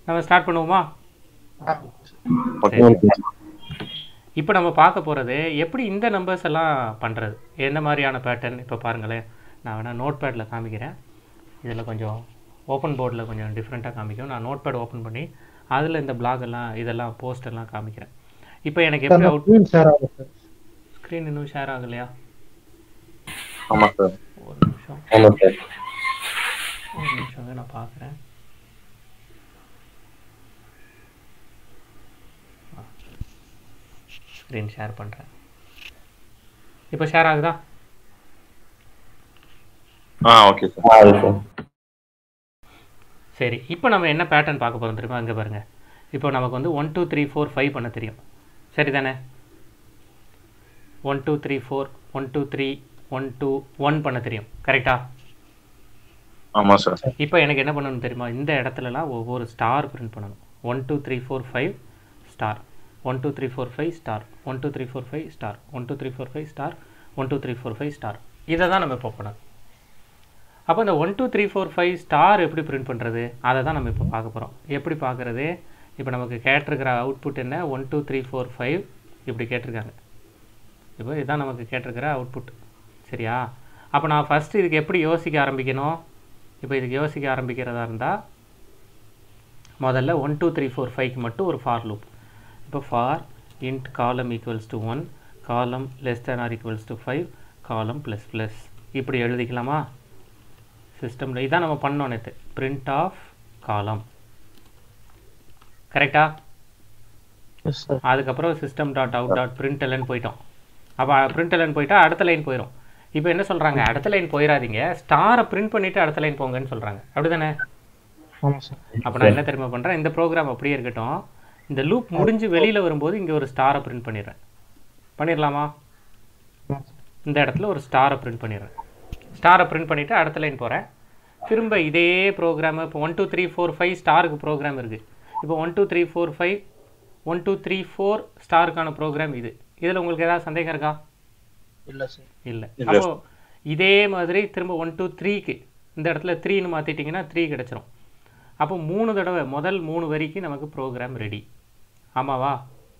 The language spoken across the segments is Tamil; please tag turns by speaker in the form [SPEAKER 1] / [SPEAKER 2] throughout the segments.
[SPEAKER 1] நம்ம ஸ்டார்ட் பண்ணுவோமா
[SPEAKER 2] ஓகே
[SPEAKER 1] இப்போ நம்ம பார்க்க போகிறது எப்படி இந்த நம்பர்ஸ் எல்லாம் பண்ணுறது என்ன மாதிரியான பேட்டர்ன் இப்போ பாருங்களேன் நான் வேணால் நோட் பேடில் காமிக்கிறேன் இதில் கொஞ்சம் ஓப்பன் போர்டில் கொஞ்சம் டிஃப்ரெண்ட்டாக காமிக்கும் நான் நோட் பேட் ஓப்பன் பண்ணி அதில் இந்த பிளாக் எல்லாம் இதெல்லாம் போஸ்ட் எல்லாம் காமிக்கிறேன் இப்போ எனக்கு எப்படி அவுட்
[SPEAKER 3] ஸ்க்ரீன் ஷேர் ஆகும் சார்
[SPEAKER 1] ஸ்க்ரீன் இன்னும் ஷேர் ஆகலையா
[SPEAKER 2] ஆமா சார்
[SPEAKER 1] ஒரு நிமிஷம்
[SPEAKER 2] ஆமா சார்
[SPEAKER 1] ஒரு நிமிஷம் நான் பார்க்குறேன் ஸ்க்ரீன் ஷேர் பண்ணுறேன் இப்போ ஷேர் ஆகுதா
[SPEAKER 2] ஆ ஓகே சார்
[SPEAKER 4] ஆ இருக்கு
[SPEAKER 1] சரி இப்போ நம்ம என்ன பேட்டர்ன் பார்க்க போகிறோம் தெரியுமா இங்கே பாருங்கள் இப்போ நமக்கு வந்து one two three four five பண்ண தெரியும் சரி தானே one two three four one two three one two one பண்ண தெரியும் கரெக்டா
[SPEAKER 2] ஆமா சார்
[SPEAKER 1] இப்போ எனக்கு என்ன பண்ணணும் தெரியுமா இந்த இடத்துலலாம் ஒவ்வொரு ஸ்டார் பிரிண்ட் பண்ணணும் one two three four five star one two three four five star one two three four five star one two three four five star one two three four five star இதை தான் நம்ம இப்போ பண்ணணும் அப்போ இந்த one two three four five star எப்படி பிரிண்ட் பண்ணுறது அதை தான் நம்ம இப்போ பார்க்க போகிறோம் எப்படி பார்க்குறது இப்போ நமக்கு கேட்டிருக்கிற அவுட்புட் என்ன one two three four five இப்படி கேட்டிருக்காங்க இப்போ இதுதான் நமக்கு கேட்டிருக்கிற அவுட்புட் சரியா அப்போ நான் ஃபஸ்ட்டு இதுக்கு எப்படி யோசிக்க ஆரம்பிக்கணும் இப்போ இதுக்கு யோசிக்க ஆரம்பிக்கிறதா இருந்தால் முதல்ல ஒன் டூ த்ரீ ஃபோர் ஃபைவ்க்கு மட்டும் ஒரு ஃபார் லூப் இப்போ for int column equals to one column less than or equals to five column plus plus இப்படி எழுதிக்கலாமா சிஸ்டமில் இதான் நம்ம பண்ணோம் நேற்று பிரிண்ட் ஆஃப் காலம் கரெக்டா
[SPEAKER 3] எஸ் சார்
[SPEAKER 1] அதுக்கப்புறம் system dot out dot print LN போயிட்டோம் அப்போ பிரிண்ட் எல்என் போயிட்டா அடுத்த லைன் போயிடும் இப்போ என்ன சொல்கிறாங்க அடுத்த லைன் போயிடாதீங்க ஸ்டாரை பிரிண்ட் பண்ணிவிட்டு அடுத்த லைன் போங்கன்னு சொல்கிறாங்க அப்படி தானே
[SPEAKER 3] ஆமாம் சார்
[SPEAKER 1] அப்போ நான் என்ன தெரியுமா பண்ணுறேன் இந்த ப்ரோக்ராம் அப்படியே இருக்கட்டும் இந்த லூப் முடிஞ்சு வெளியில் வரும்போது இங்கே ஒரு ஸ்டாரை பிரிண்ட் பண்ணிடுறேன் பண்ணிடலாமா
[SPEAKER 3] ஆமாம் சார்
[SPEAKER 1] இந்த இடத்துல ஒரு ஸ்டாரை பிரிண்ட் பண்ணிடுறேன் ஸ்டாரை பிரிண்ட் பண்ணிவிட்டு அடுத்த லைன் போகிறேன் திரும்ப இதே ப்ரோக்ராம் இப்போ one two three four five ஸ்டாருக்கு ப்ரோக்ராம் இருக்குது இப்போ one two three four five one two three four ஸ்டாருக்கான ப்ரோக்ராம் இது இதில் உங்களுக்கு ஏதாவது சந்தேகம் இருக்கா
[SPEAKER 3] இல்லை சார்
[SPEAKER 1] இல்லை
[SPEAKER 2] இல்ல.
[SPEAKER 1] அப்போ இதே மாதிரி திரும்ப ஒன் டூ த்ரீக்கு இந்த இடத்துல த்ரீன்னு மாற்றிட்டிங்கன்னா த்ரீ கிடச்சிரும் அப்போ மூணு தடவை முதல் மூணு வரிக்கு நமக்கு ப்ரோக்ராம் ரெடி ஆமாவா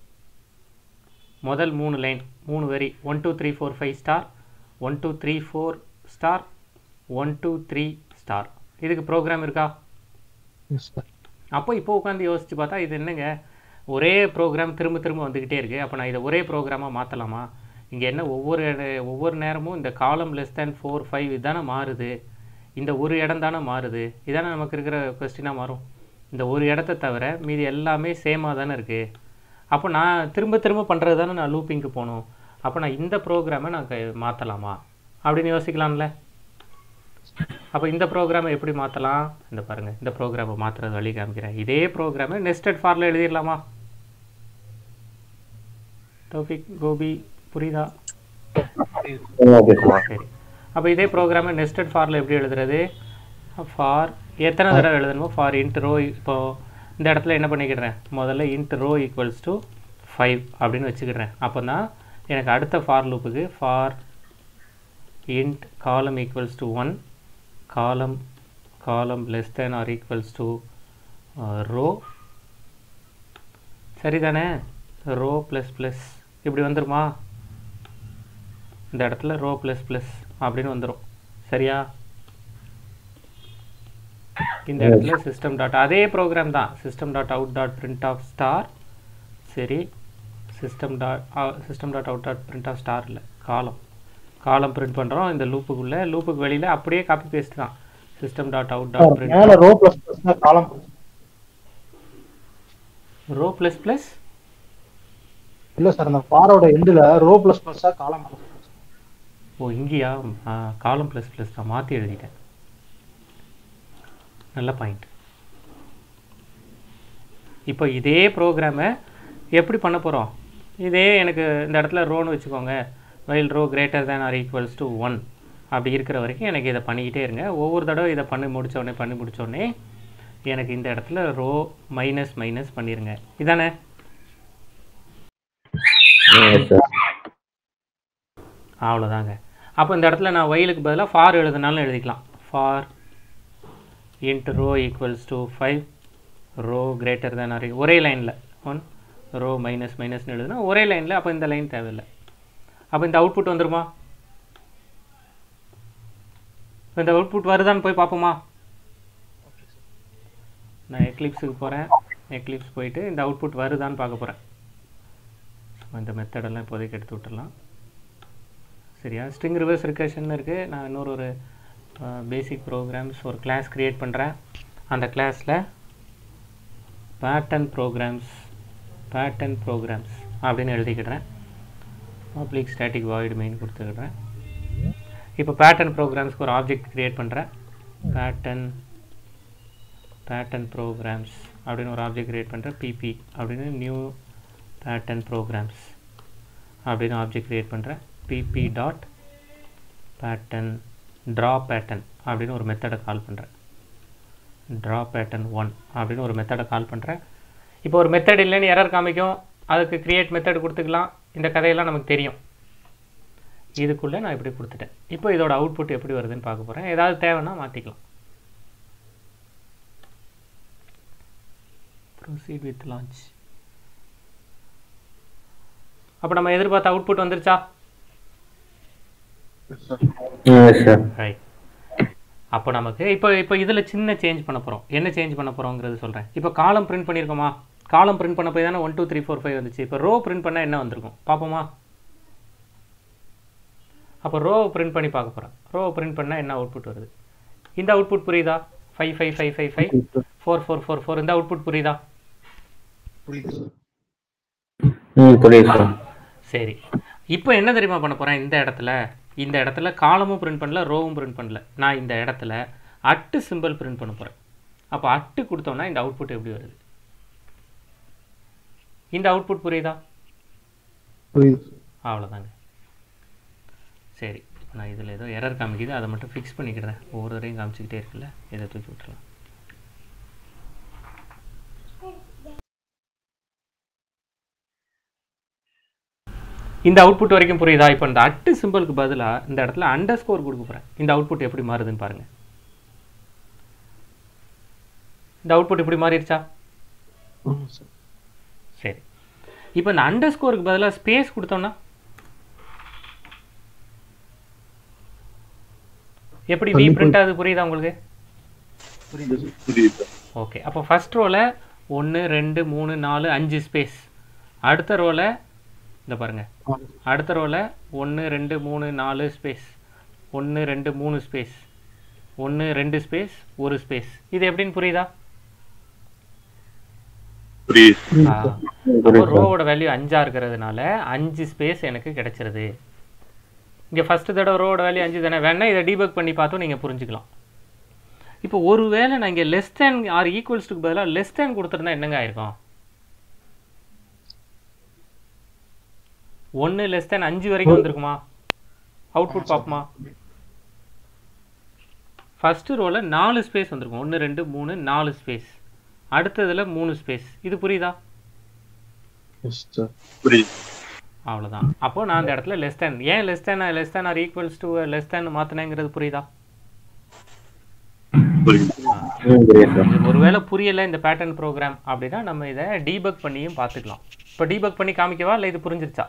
[SPEAKER 1] முதல் மூணு லைன் மூணு வரி one two three four five star one two three four star one two three star இதுக்கு ப்ரோக்ராம் இருக்கா
[SPEAKER 3] எஸ் சார்
[SPEAKER 1] அப்போ இப்போ உட்காந்து யோசிச்சு பார்த்தா இது என்னங்க ஒரே ப்ரோக்ராம் திரும்ப திரும்ப வந்துக்கிட்டே இருக்கு அப்போ நான் இதை ஒரே ப்ரோக்ராமாக மாற்றலாமா இங்கே என்ன ஒவ்வொரு இட- ஒவ்வொரு நேரமும் இந்த காலம் லெஸ் தேன் ஃபோர் ஃபைவ் இதானே மாறுது இந்த ஒரு இடம் தானே மாறுது இதானே நமக்கு இருக்கிற கொஸ்டினாக மாறும் இந்த ஒரு இடத்த தவிர மீதி எல்லாமே சேமாக தானே இருக்குது அப்போ நான் திரும்ப திரும்ப பண்ணுறது தானே நான் லூப்பிங்க்கு போகணும் அப்போ நான் இந்த ப்ரோக்ராமை நான் மாற்றலாமா அப்படின்னு யோசிக்கலாம்ல அப்போ இந்த ப்ரோக்ராமை எப்படி மாற்றலாம் இந்த பாருங்கள் இந்த ப்ரோக்ராமை மாற்றுறது வழி காமிக்கிறேன் இதே ப்ரோக்ராமை நெஸ்டட் ஃபாரில் எழுதிடலாமா தௌஃபிக் கோபி புரியுதா
[SPEAKER 4] ஓகே சார்
[SPEAKER 1] சரி அப்போ இதே ப்ரோக்ராமை நெஸ்டட் ஃபாரில் எப்படி எழுதுறது ஃபார் எத்தனை தடவை எழுதணுமோ ஃபார் இன்ட் ரோ இப்போ இந்த இடத்துல என்ன பண்ணிக்கிடுறேன் முதல்ல int row equals to five அப்படின்னு வச்சுக்கிடுறேன் அப்போ தான் எனக்கு அடுத்த ஃபார் லூப்புக்கு for int column equals to one column column less than or equals to row சரிதானே ரோ ப்ளஸ் ப்ளஸ் இப்படி வந்துருமா இந்த இடத்துல ரோ ப்ளஸ் ப்ளஸ் அப்படின்னு வந்துடும் சரியா இந்த இடத்துல சிஸ்டம் டாட் அதே ப்ரோக்ராம் தான் system dot out dot print of star சரி system dot system dot out dot print of star இல்லை காலம் காலம் பிரிண்ட் பண்ணுறோம் இந்த லூப்புக்குள்ளே லூப்புக்கு வெளியில் அப்படியே காப்பி பேஸ்ட் தான் system dot out dot
[SPEAKER 3] sir
[SPEAKER 1] print
[SPEAKER 3] மேலே ரோ ப்ளஸ் ப்ளஸ்னா காலம்
[SPEAKER 1] ரோ ப்ளஸ் ப்ளஸ்
[SPEAKER 3] இல்லை சார் அந்த ஃபாரோட எண்டில் ரோ ப்ளஸ் ப்ளஸ்ஸா காலம்
[SPEAKER 1] ஓ இங்கேயா காலம் ப்ளஸ் ப்ளஸ் நான் மாற்றி எழுதிட்டேன் நல்ல பாயிண்ட் இப்போ இதே ப்ரோக்ராமை எப்படி பண்ண போகிறோம் இதே எனக்கு இந்த இடத்துல ரோன்னு வச்சுக்கோங்க while row greater than or equals to one அப்படி இருக்கிற வரைக்கும் எனக்கு இதை பண்ணிக்கிட்டே இருங்க ஒவ்வொரு தடவை இதை பண்ணி முடிச்ச உடனே பண்ணி முடிச்ச உடனே எனக்கு இந்த இடத்துல ரோ மைனஸ் மைனஸ் பண்ணிடுங்க இதானே
[SPEAKER 4] எஸ் சார்
[SPEAKER 1] அவ்வளோதாங்க அப்போ இந்த இடத்துல நான் வயலுக்கு பதிலாக ஃபார் எழுதுனாலும் எழுதிக்கலாம் for int row equals to five row greater than or ஒரே லைனில் ஒன் ரோ மைனஸ் மைனஸ்னு எழுதுனா ஒரே லைனில் அப்போ இந்த லைன் தேவையில்லை அப்போ இந்த அவுட்புட் வந்துருமா இப்ப இந்த அவுட்புட் வருதான்னு போய் பார்ப்போமா நான் எக்லிப்ஸுக்கு போகிறேன் எக்லிப்ஸ் போயிட்டு இந்த அவுட்புட் வருதான்னு பார்க்க போகிறேன் இந்த மெத்தடெல்லாம் இப்போதைக்கு எடுத்து விட்டுறலாம் சரியா ஸ்ட்ரிங் ரிவர்ஸ் ரிகர்ஷன் இருக்குது நான் இன்னொரு ஒரு பேசிக் ப்ரோக்ராம்ஸ் ஒரு கிளாஸ் க்ரியேட் பண்ணுறேன் அந்த கிளாஸில் பேட்டர்ன் ப்ரோக்ராம்ஸ் பேட்டர்ன் ப்ரோக்ராம்ஸ் அப்படின்னு எழுதிக்கிடுறேன் பப்ளிக் ஸ்டாட்டிக் வாய்டு மெயின் கொடுத்துக்கிடுறேன் இப்போ பேட்டர்ன் ப்ரோக்ராம்ஸ்க்கு ஒரு ஆப்ஜெக்ட் க்ரியேட் பண்ணுறேன் பேட்டர்ன் பேட்டர்ன் ப்ரோக்ராம்ஸ் அப்படின்னு ஒரு ஆப்ஜெக்ட் க்ரியேட் பண்ணுறேன் பிபி அப்படின்னு நியூ பேட்டர்ன் ப்ரோக்ராம்ஸ் அப்படின்னு ஆப்ஜெக்ட் க்ரியேட் பண்ணுறேன் PP dot pattern draw pattern அப்படின்னு ஒரு மெத்தடை கால் பண்ணுறேன் ட்ரா பேட்டர்ன் ஒன் அப்படின்னு ஒரு மெத்தடை கால் பண்ணுறேன் இப்போ ஒரு மெத்தட் இல்லைன்னு எரர் காமிக்கும் அதுக்கு கிரியேட் மெத்தட் கொடுத்துக்கலாம் இந்த கதையெல்லாம் நமக்கு தெரியும் இதுக்குள்ளே நான் இப்படி கொடுத்துட்டேன் இப்போ இதோட அவுட்புட் எப்படி வருதுன்னு பார்க்க போகிறேன் ஏதாவது தேவைன்னா மாற்றிக்கலாம் ப்ரொசீட் வித் லான்ச் அப்போ நம்ம எதிர்பார்த்த அவுட்புட் வந்துருச்சா
[SPEAKER 4] எஸ் சார்
[SPEAKER 1] ரைட் அப்போ நமக்கு இப்போ இப்போ இதில் சின்ன சேஞ்ச் பண்ண போகிறோம் என்ன சேஞ்ச் பண்ண போகிறோங்கிறது சொல்கிறேன் இப்போ காலம் பிரிண்ட் பண்ணியிருக்கோமா காலம் பிரிண்ட் பண்ண போய் தானே one two three four five வந்துச்சு இப்போ ரோ பிரிண்ட் பண்ணால் என்ன வந்திருக்கும் பார்ப்போமா அப்போ ரோ பிரிண்ட் பண்ணி பார்க்க போகிறேன் ரோ பிரிண்ட் பண்ணால் என்ன அவுட்புட் வருது இந்த அவுட்புட் புரியுதா five five five five five four four four four இந்த அவுட்புட் புரியுதா
[SPEAKER 3] புரியுது சார்
[SPEAKER 4] ம் புரியுது சார்
[SPEAKER 1] சரி இப்போ என்ன தெரியுமா பண்ண போகிறேன் இந்த இடத்துல இந்த இடத்துல காலமும் பிரிண்ட் பண்ணல ரோவும் பிரிண்ட் பண்ணல நான் இந்த இடத்துல அட்டு சிம்பிள் பிரிண்ட் பண்ண போகிறேன் அப்போ அட்டு கொடுத்தோம்னா இந்த அவுட்புட் எப்படி வருது இந்த அவுட்புட் புரியுதா
[SPEAKER 3] புரியுது
[SPEAKER 1] அவ்வளோதாங்க சரி இப்போ நான் இதில் ஏதோ எரர் காமிக்குது அதை மட்டும் ஃபிக்ஸ் பண்ணிக்கிறேன் ஒவ்வொரு தடையும் காமிச்சிக்கிட்டே இருக்குல்ல இதை தூக்கி விட்டுறலாம் இந்த அவுட்புட் வரைக்கும் புரியுதா இப்போ இந்த அட்டு சிம்பிளுக்கு பதிலாக இந்த இடத்துல அண்டர் ஸ்கோர் கொடுக்க போகிறேன் இந்த அவுட்புட் எப்படி மாறுதுன்னு பாருங்கள் இந்த அவுட்புட் இப்படி மாறிடுச்சா
[SPEAKER 3] ஆமாம் சார்
[SPEAKER 1] சரி இப்போ இந்த அண்டர் ஸ்கோருக்கு பதிலாக ஸ்பேஸ் கொடுத்தோம்னா எப்படி வி
[SPEAKER 3] தள்ளி
[SPEAKER 1] பிரிண்ட் ஆகுது புரியுதா உங்களுக்கு
[SPEAKER 3] புரியுது சார்
[SPEAKER 2] புரியுது சார்
[SPEAKER 1] ஓகே அப்போ ஃபர்ஸ்ட் ரோவில் ஒன்று ரெண்டு மூணு நாலு அஞ்சு ஸ்பேஸ் அடுத்த ரோவில் இந்த பாருங்க
[SPEAKER 3] ஆ,
[SPEAKER 1] அடுத்த ரோவில் ஒன்று ரெண்டு மூணு நாலு ஸ்பேஸ் ஒன்று ரெண்டு மூணு ஸ்பேஸ் ஒன்று ரெண்டு ஸ்பேஸ் ஒரு ஸ்பேஸ் இது எப்படின்னு புரியுதா
[SPEAKER 2] புரியுது
[SPEAKER 3] புரியுது
[SPEAKER 1] ஆ.
[SPEAKER 3] சார்
[SPEAKER 1] அப்போ ரோவோட வேல்யூ அஞ்சா இருக்கிறதுனால அஞ்சு ஸ்பேஸ் எனக்கு கிடைச்சிருது இங்கே ஃபஸ்ட்டு தடவை ரோவோட வேல்யூ அஞ்சு தானே வேணா இதை டீபக் பண்ணி பார்த்தும் நீங்கள் புரிஞ்சுக்கலாம் இப்போ ஒருவேளை நான் இங்கே லெஸ் தேன் ஆர் ஈக்குவல்ஸ்டுக்கு பதிலாக லெஸ் தேன் கொடுத்துருந்தா என்னங்க ஆயிருக்கும் ஒன்று லெஸ் தேன் அஞ்சு வரைக்கும் வந்திருக்குமா அவுட்புட் பார்ப்போமா ஃபஸ்ட்டு ரோவில் நாலு ஸ்பேஸ் வந்திருக்கும் ஒன்று ரெண்டு மூணு நாலு ஸ்பேஸ் அடுத்ததில் மூணு ஸ்பேஸ் இது புரியுதா
[SPEAKER 3] எஸ் சார்
[SPEAKER 2] புரியுது
[SPEAKER 1] அவ்வளோதான் அப்போ நான் அந்த இடத்துல லெஸ் தேன் ஏன் less than less than or equals to less than மாற்றினேங்கிறது புரியுதா
[SPEAKER 2] புரியுது
[SPEAKER 4] ம் புரியுது சார்
[SPEAKER 1] இது ஒருவேளை புரியலை இந்த பேட்டர்ன் ப்ரோக்ராம் அப்படின்னா நம்ம இதை டீபக் பண்ணியும் பார்த்துக்கலாம் இப்போ டீபக் பண்ணி காமிக்கவா இல்லை இது புரிஞ்சிருச்சா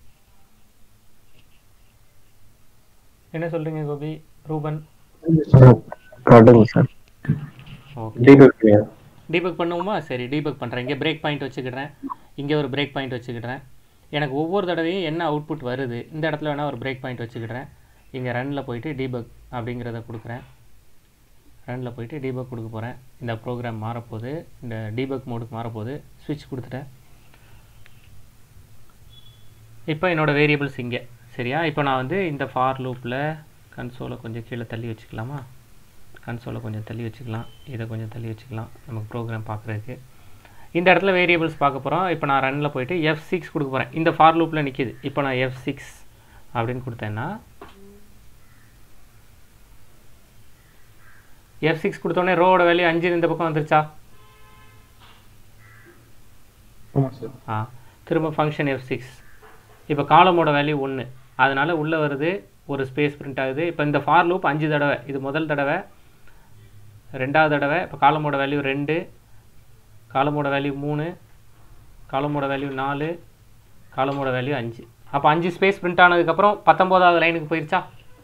[SPEAKER 1] என்ன சொல்றீங்க கோபி ரூபன்
[SPEAKER 3] புரியுது சார்
[SPEAKER 4] காட்டுங்க சார்
[SPEAKER 1] ஓகே
[SPEAKER 4] டீபக் பண்ணுங்க
[SPEAKER 1] டீபக் பண்ணுவோமா சரி டீபக் பண்ணுறேன் இங்கே பிரேக் பாயிண்ட் வச்சுக்கிடுறேன் இங்கே ஒரு பிரேக் பாயிண்ட் வச்சுக்கிடுறேன் எனக்கு ஒவ்வொரு தடவையும் என்ன அவுட்புட் வருது இந்த இடத்துல வேணால் ஒரு பிரேக் பாயிண்ட் வச்சுக்கிடுறேன் இங்கே ரன்னில் போயிட்டு டீபக் அப்படிங்கிறத கொடுக்குறேன் ரன்னில் போயிட்டு டீபக் கொடுக்க போகிறேன் இந்த ப்ரோக்ராம் மாறப்போகுது இந்த டீபக் மோடுக்கு மாறப்போகுது ஸ்விட்ச் கொடுத்துட்டேன் இப்போ என்னோடய வேரியபிள்ஸ் இங்கே சரியா இப்போ நான் வந்து இந்த ஃபார் லூப்பில் கன்சோலை கொஞ்சம் கீழே தள்ளி வச்சுக்கலாமா கன்சோலை கொஞ்சம் தள்ளி வச்சுக்கலாம் இதை கொஞ்சம் தள்ளி வச்சுக்கலாம் நமக்கு ப்ரோக்ராம் பார்க்குறதுக்கு இந்த இடத்துல வேரியபிள்ஸ் பார்க்க போகிறோம் இப்போ நான் ரன்னில் போயிட்டு எஃப் சிக்ஸ் கொடுக்க போகிறேன் இந்த ஃபார் லூப்பில் நிற்கிது இப்போ நான் எஃப் சிக்ஸ் அப்படின்னு கொடுத்தேன்னா எஃப் சிக்ஸ் கொடுத்தோடனே ரோவோட வேல்யூ அஞ்சு இந்த பக்கம் வந்துருச்சா
[SPEAKER 3] ஆமாம் சார்
[SPEAKER 1] ஆ திரும்ப ஃபங்க்ஷன் எஃப் சிக்ஸ் இப்போ காலமோட வேல்யூ ஒன்று அதனால் உள்ளே வருது ஒரு ஸ்பேஸ் பிரிண்ட் ஆகுது இப்போ இந்த ஃபார் லூப் அஞ்சு தடவை இது முதல் தடவை ரெண்டாவது தடவை இப்போ காலமோட வேல்யூ ரெண்டு காலமோட வேல்யூ மூணு காலமோட வேல்யூ நாலு காலமோட வேல்யூ அஞ்சு அப்போ அஞ்சு ஸ்பேஸ் பிரிண்ட் ஆனதுக்கப்புறம் பத்தொம்போதாவது லைனுக்கு போயிருச்சா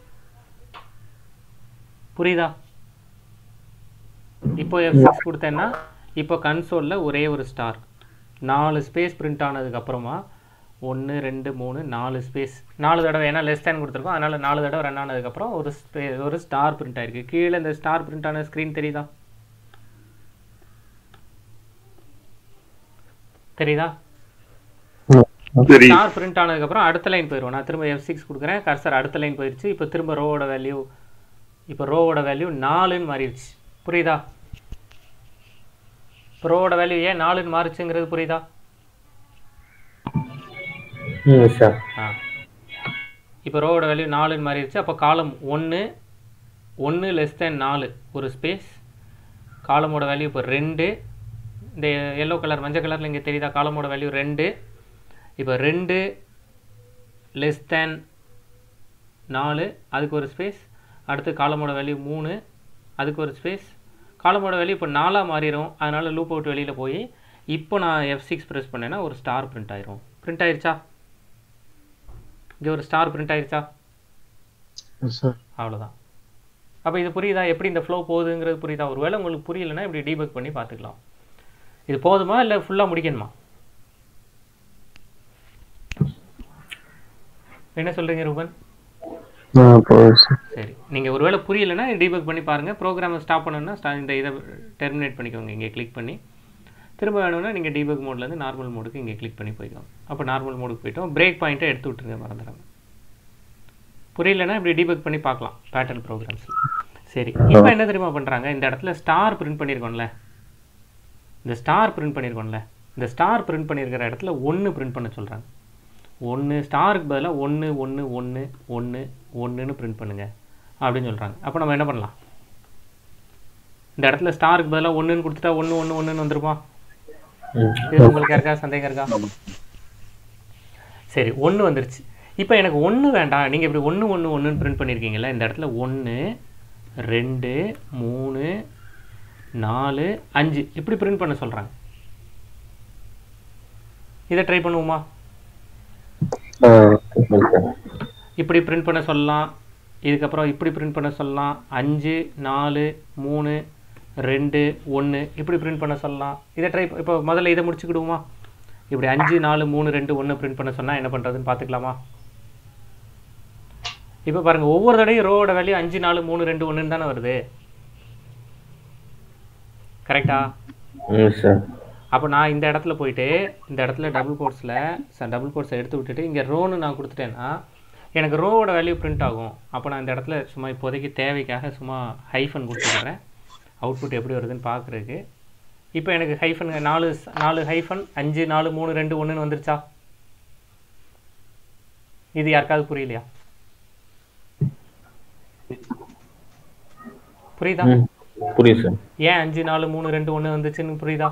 [SPEAKER 1] புரியுதா இப்போ எஃப் சிக்ஸ் கொடுத்தேன்னா இப்போ கன்சோலில் ஒரே ஒரு ஸ்டார் நாலு ஸ்பேஸ் பிரிண்ட் ஆனதுக்கப்புறமா ஒன்று ரெண்டு மூணு நாலு ஸ்பேஸ் நாலு தடவை ஏன்னா லெஸ் தேன் கொடுத்துருக்கோம் அதனால் நாலு தடவை ரன் ஆனதுக்கப்புறம் ஒரு ஸ்பே ஒரு ஸ்டார் பிரிண்ட் ஆயிருக்கு கீழே இந்த ஸ்டார் பிரிண்ட் ஆன ஸ்க்ரீன் தெரியுதா தெரியுதா
[SPEAKER 2] சரி
[SPEAKER 1] ஸ்டார் பிரிண்ட் ஆனதுக்கப்புறம் அடுத்த லைன் போயிடுவோம் நான் திரும்ப எஃப் சிக்ஸ் கொடுக்குறேன் கர்சர் அடுத்த லைன் போயிடுச்சு இப்போ திரும்ப ரோவோட வேல்யூ இப்போ ரோவோட வேல்யூ நாலுன்னு மாறிடுச்சு புரியுதா இப்போ ரோவோட வேல்யூ ஏன் நாலுன்னு மாறுச்சுங்கிறது புரியுதா
[SPEAKER 4] ம் சார்
[SPEAKER 1] ஆ இப்போ ரோவோட வேல்யூ நாலுன்னு மாறிடுச்சு அப்போ காலம் ஒன்று ஒன்று லெஸ் தேன் நாலு ஒரு ஸ்பேஸ் காலமோட வேல்யூ இப்போ ரெண்டு இந்த எல்லோ கலர் மஞ்சள் கலரில் இங்கே தெரியுதா காலமோட வேல்யூ ரெண்டு இப்போ ரெண்டு லெஸ் தேன் நாலு அதுக்கு ஒரு ஸ்பேஸ் அடுத்து காலமோட வேல்யூ மூணு அதுக்கு ஒரு ஸ்பேஸ் காலமோட வேல்யூ இப்போ நாலாக மாறிடும் அதனால் லூப் அவுட் வெளியில் போய் இப்போ நான் எஃப் சிக்ஸ் ப்ரெஸ் பண்ணேன்னா ஒரு ஸ்டார் பிரிண்ட் ஆயிரும் பிரிண்ட் ஆயிருச்சா இங்கே ஒரு ஸ்டார் பிரிண்ட் ஆயிருச்சா
[SPEAKER 3] சார்
[SPEAKER 1] அவ்வளோதான் அப்போ இது புரியுதா எப்படி இந்த ஃப்ளோ போகுதுங்கிறது புரியுதா ஒருவேளை உங்களுக்கு புரியலைன்னா இப்படி டீபக் பண்ணி பார்த்துக்கலாம் இது போதுமா இல்லை ஃபுல்லாக முடிக்கணுமா என்ன சொல்கிறீங்க ரூபன்
[SPEAKER 4] ஆ போதும் சார்
[SPEAKER 1] சரி நீங்கள் ஒருவேளை புரியலைன்னா டீபக் பண்ணி பாருங்கள் ப்ரோக்ராமை ஸ்டாப் பண்ணணும்னா ஸ்டா இந்த இதை டெர்மினேட் பண்ணிக்கோங்க இங்கே கிளிக் பண்ணி திரும்ப வேணும்னா நீங்கள் டீபக் மோட்லேருந்து நார்மல் மோடுக்கு இங்கே கிளிக் பண்ணி போய்க்கோங்க அப்போ நார்மல் மோடுக்கு போயிட்டோம் பிரேக் பாயிண்ட்டை எடுத்து விட்டுருங்க மறந்துடாம புரியலன்னா இப்படி டீபக் பண்ணி பார்க்கலாம் பேட்டர்ன் ப்ரோக்ராம்ஸ் சரி இப்போ என்ன தெரியுமா பண்ணுறாங்க இந்த இடத்துல ஸ்டார் பிரிண்ட் பண்ணியிருக்கோம்ல இந்த ஸ்டார் பிரிண்ட் பண்ணியிருக்கோம்ல இந்த ஸ்டார் பிரிண்ட் பண்ணியிருக்கிற இடத்துல ஒன்று பிரிண்ட் பண்ண சொல்கிறாங்க ஒன்று ஸ்டாருக்கு பதிலாக ஒன்று ஒன்று ஒன்று ஒன்று ஒன்றுன்னு பிரிண்ட் பண்ணுங்க அப்படின்னு சொல்கிறாங்க அப்போ நம்ம என்ன பண்ணலாம் இந்த இடத்துல ஸ்டாருக்கு பதிலாக ஒன்றுன்னு கொடுத்துட்டா ஒன்று ஒன்று ஒன்றுன்னு வந்துருமா
[SPEAKER 4] ம்
[SPEAKER 1] இது உங்களுக்கு இருக்கா சந்தேகம் இருக்கா சரி ஒன்று வந்துருச்சு இப்போ எனக்கு ஒன்று வேண்டாம் நீங்கள் இப்படி ஒன்று ஒன்று ஒன்றுன்னு பிரிண்ட் பண்ணியிருக்கீங்கல்ல இந்த இடத்துல ஒன்று ரெண்டு மூணு நாலு அஞ்சு இப்படி பிரிண்ட் பண்ண சொல்கிறாங்க இதை ட்ரை பண்ணுவோமா
[SPEAKER 4] ஆ ஓகே சார்
[SPEAKER 1] இப்படி பிரிண்ட் பண்ண சொல்லலாம் இதுக்கப்புறம் இப்படி பிரிண்ட் பண்ண சொல்லலாம் அஞ்சு நாலு மூணு ரெண்டு ஒன்று இப்படி பிரிண்ட் பண்ண சொல்லலாம் இதை ட்ரை இப்போ முதல்ல இதை முடிச்சுக்கிடுவோமா இப்படி அஞ்சு நாலு மூணு ரெண்டு ஒன்று பிரிண்ட் பண்ண சொன்னால் என்ன பண்ணுறதுன்னு பார்த்துக்கலாமா இப்போ பாருங்கள் ஒவ்வொரு தடையும் ரோவோட வேல்யூ அஞ்சு நாலு மூணு ரெண்டு ஒன்றுன்னு தானே வருது கரெக்டா
[SPEAKER 4] ம் சார்
[SPEAKER 1] அப்போ நான் இந்த இடத்துல போயிட்டு இந்த இடத்துல டபுள் கோட்ஸில் டபுள் கோட்ஸை எடுத்து விட்டுட்டு இங்கே ரோன்னு நான் கொடுத்துட்டேன்னா எனக்கு ரோவோட வேல்யூ பிரிண்ட் ஆகும் அப்போ நான் இந்த இடத்துல சும்மா இப்போதைக்கு தேவைக்காக சும்மா ஹைஃபன் கொடுத்துக்கிறேன் அவுட்புட் எப்படி வருதுன்னு பார்க்குறதுக்கு இப்போ எனக்கு ஹைஃபன் நாலு நாலு ஹைஃபன் அஞ்சு நாலு மூணு ரெண்டு ஒன்றுன்னு வந்துருச்சா இது யாருக்காவது புரியலையா புரியுதா
[SPEAKER 4] ம் புரியுது சார்
[SPEAKER 1] ஏன் அஞ்சு நாலு மூணு ரெண்டு ஒன்று வந்துச்சுன்னு புரியுதா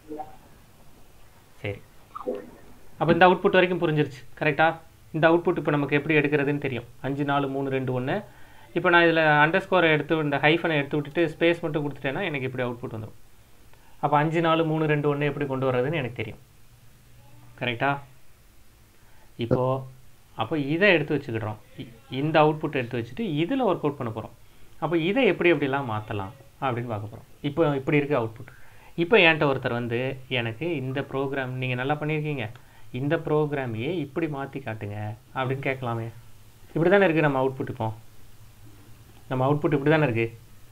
[SPEAKER 1] சரி அப்போ இந்த அவுட்புட் வரைக்கும் புரிஞ்சிருச்சு கரெக்டா இந்த அவுட்புட் இப்போ நமக்கு எப்படி எடுக்கிறதுன்னு தெரியும் அஞ்சு நாலு மூணு ரெண்டு ஒன்று இப்போ நான் இதில் அண்டர் ஸ்கோரை எடுத்து இந்த ஹைஃபனை எடுத்து விட்டுட்டு ஸ்பேஸ் மட்டும் கொடுத்துட்டேன்னா எனக்கு இப்படி அவுட்புட் வந்துடும் அப்போ அஞ்சு நாலு மூணு ரெண்டு ஒன்று எப்படி கொண்டு வர்றதுன்னு எனக்கு தெரியும் கரெக்டா இப்போது அப்போ இதை எடுத்து வச்சுக்கிடுறோம் இ- இந்த அவுட்புட் எடுத்து வச்சுட்டு இதில் ஒர்க் அவுட் பண்ண போகிறோம் அப்போ இதை எப்படி எப்படிலாம் மாற்றலாம் அப்படின்னு பார்க்க போகிறோம் இப்போ இப்படி இருக்குது அவுட்புட் இப்போ என்கிட்ட ஒருத்தர் வந்து எனக்கு இந்த ப்ரோக்ராம் நீங்கள் நல்லா பண்ணியிருக்கீங்க இந்த ப்ரோக்ராமையே இப்படி மாற்றி காட்டுங்க அப்படின்னு கேட்கலாமே இப்படி தானே இருக்குது நம்ம அவுட்புட் இப்போ நம்ம அவுட்புட் இப்படி தானே இருக்குது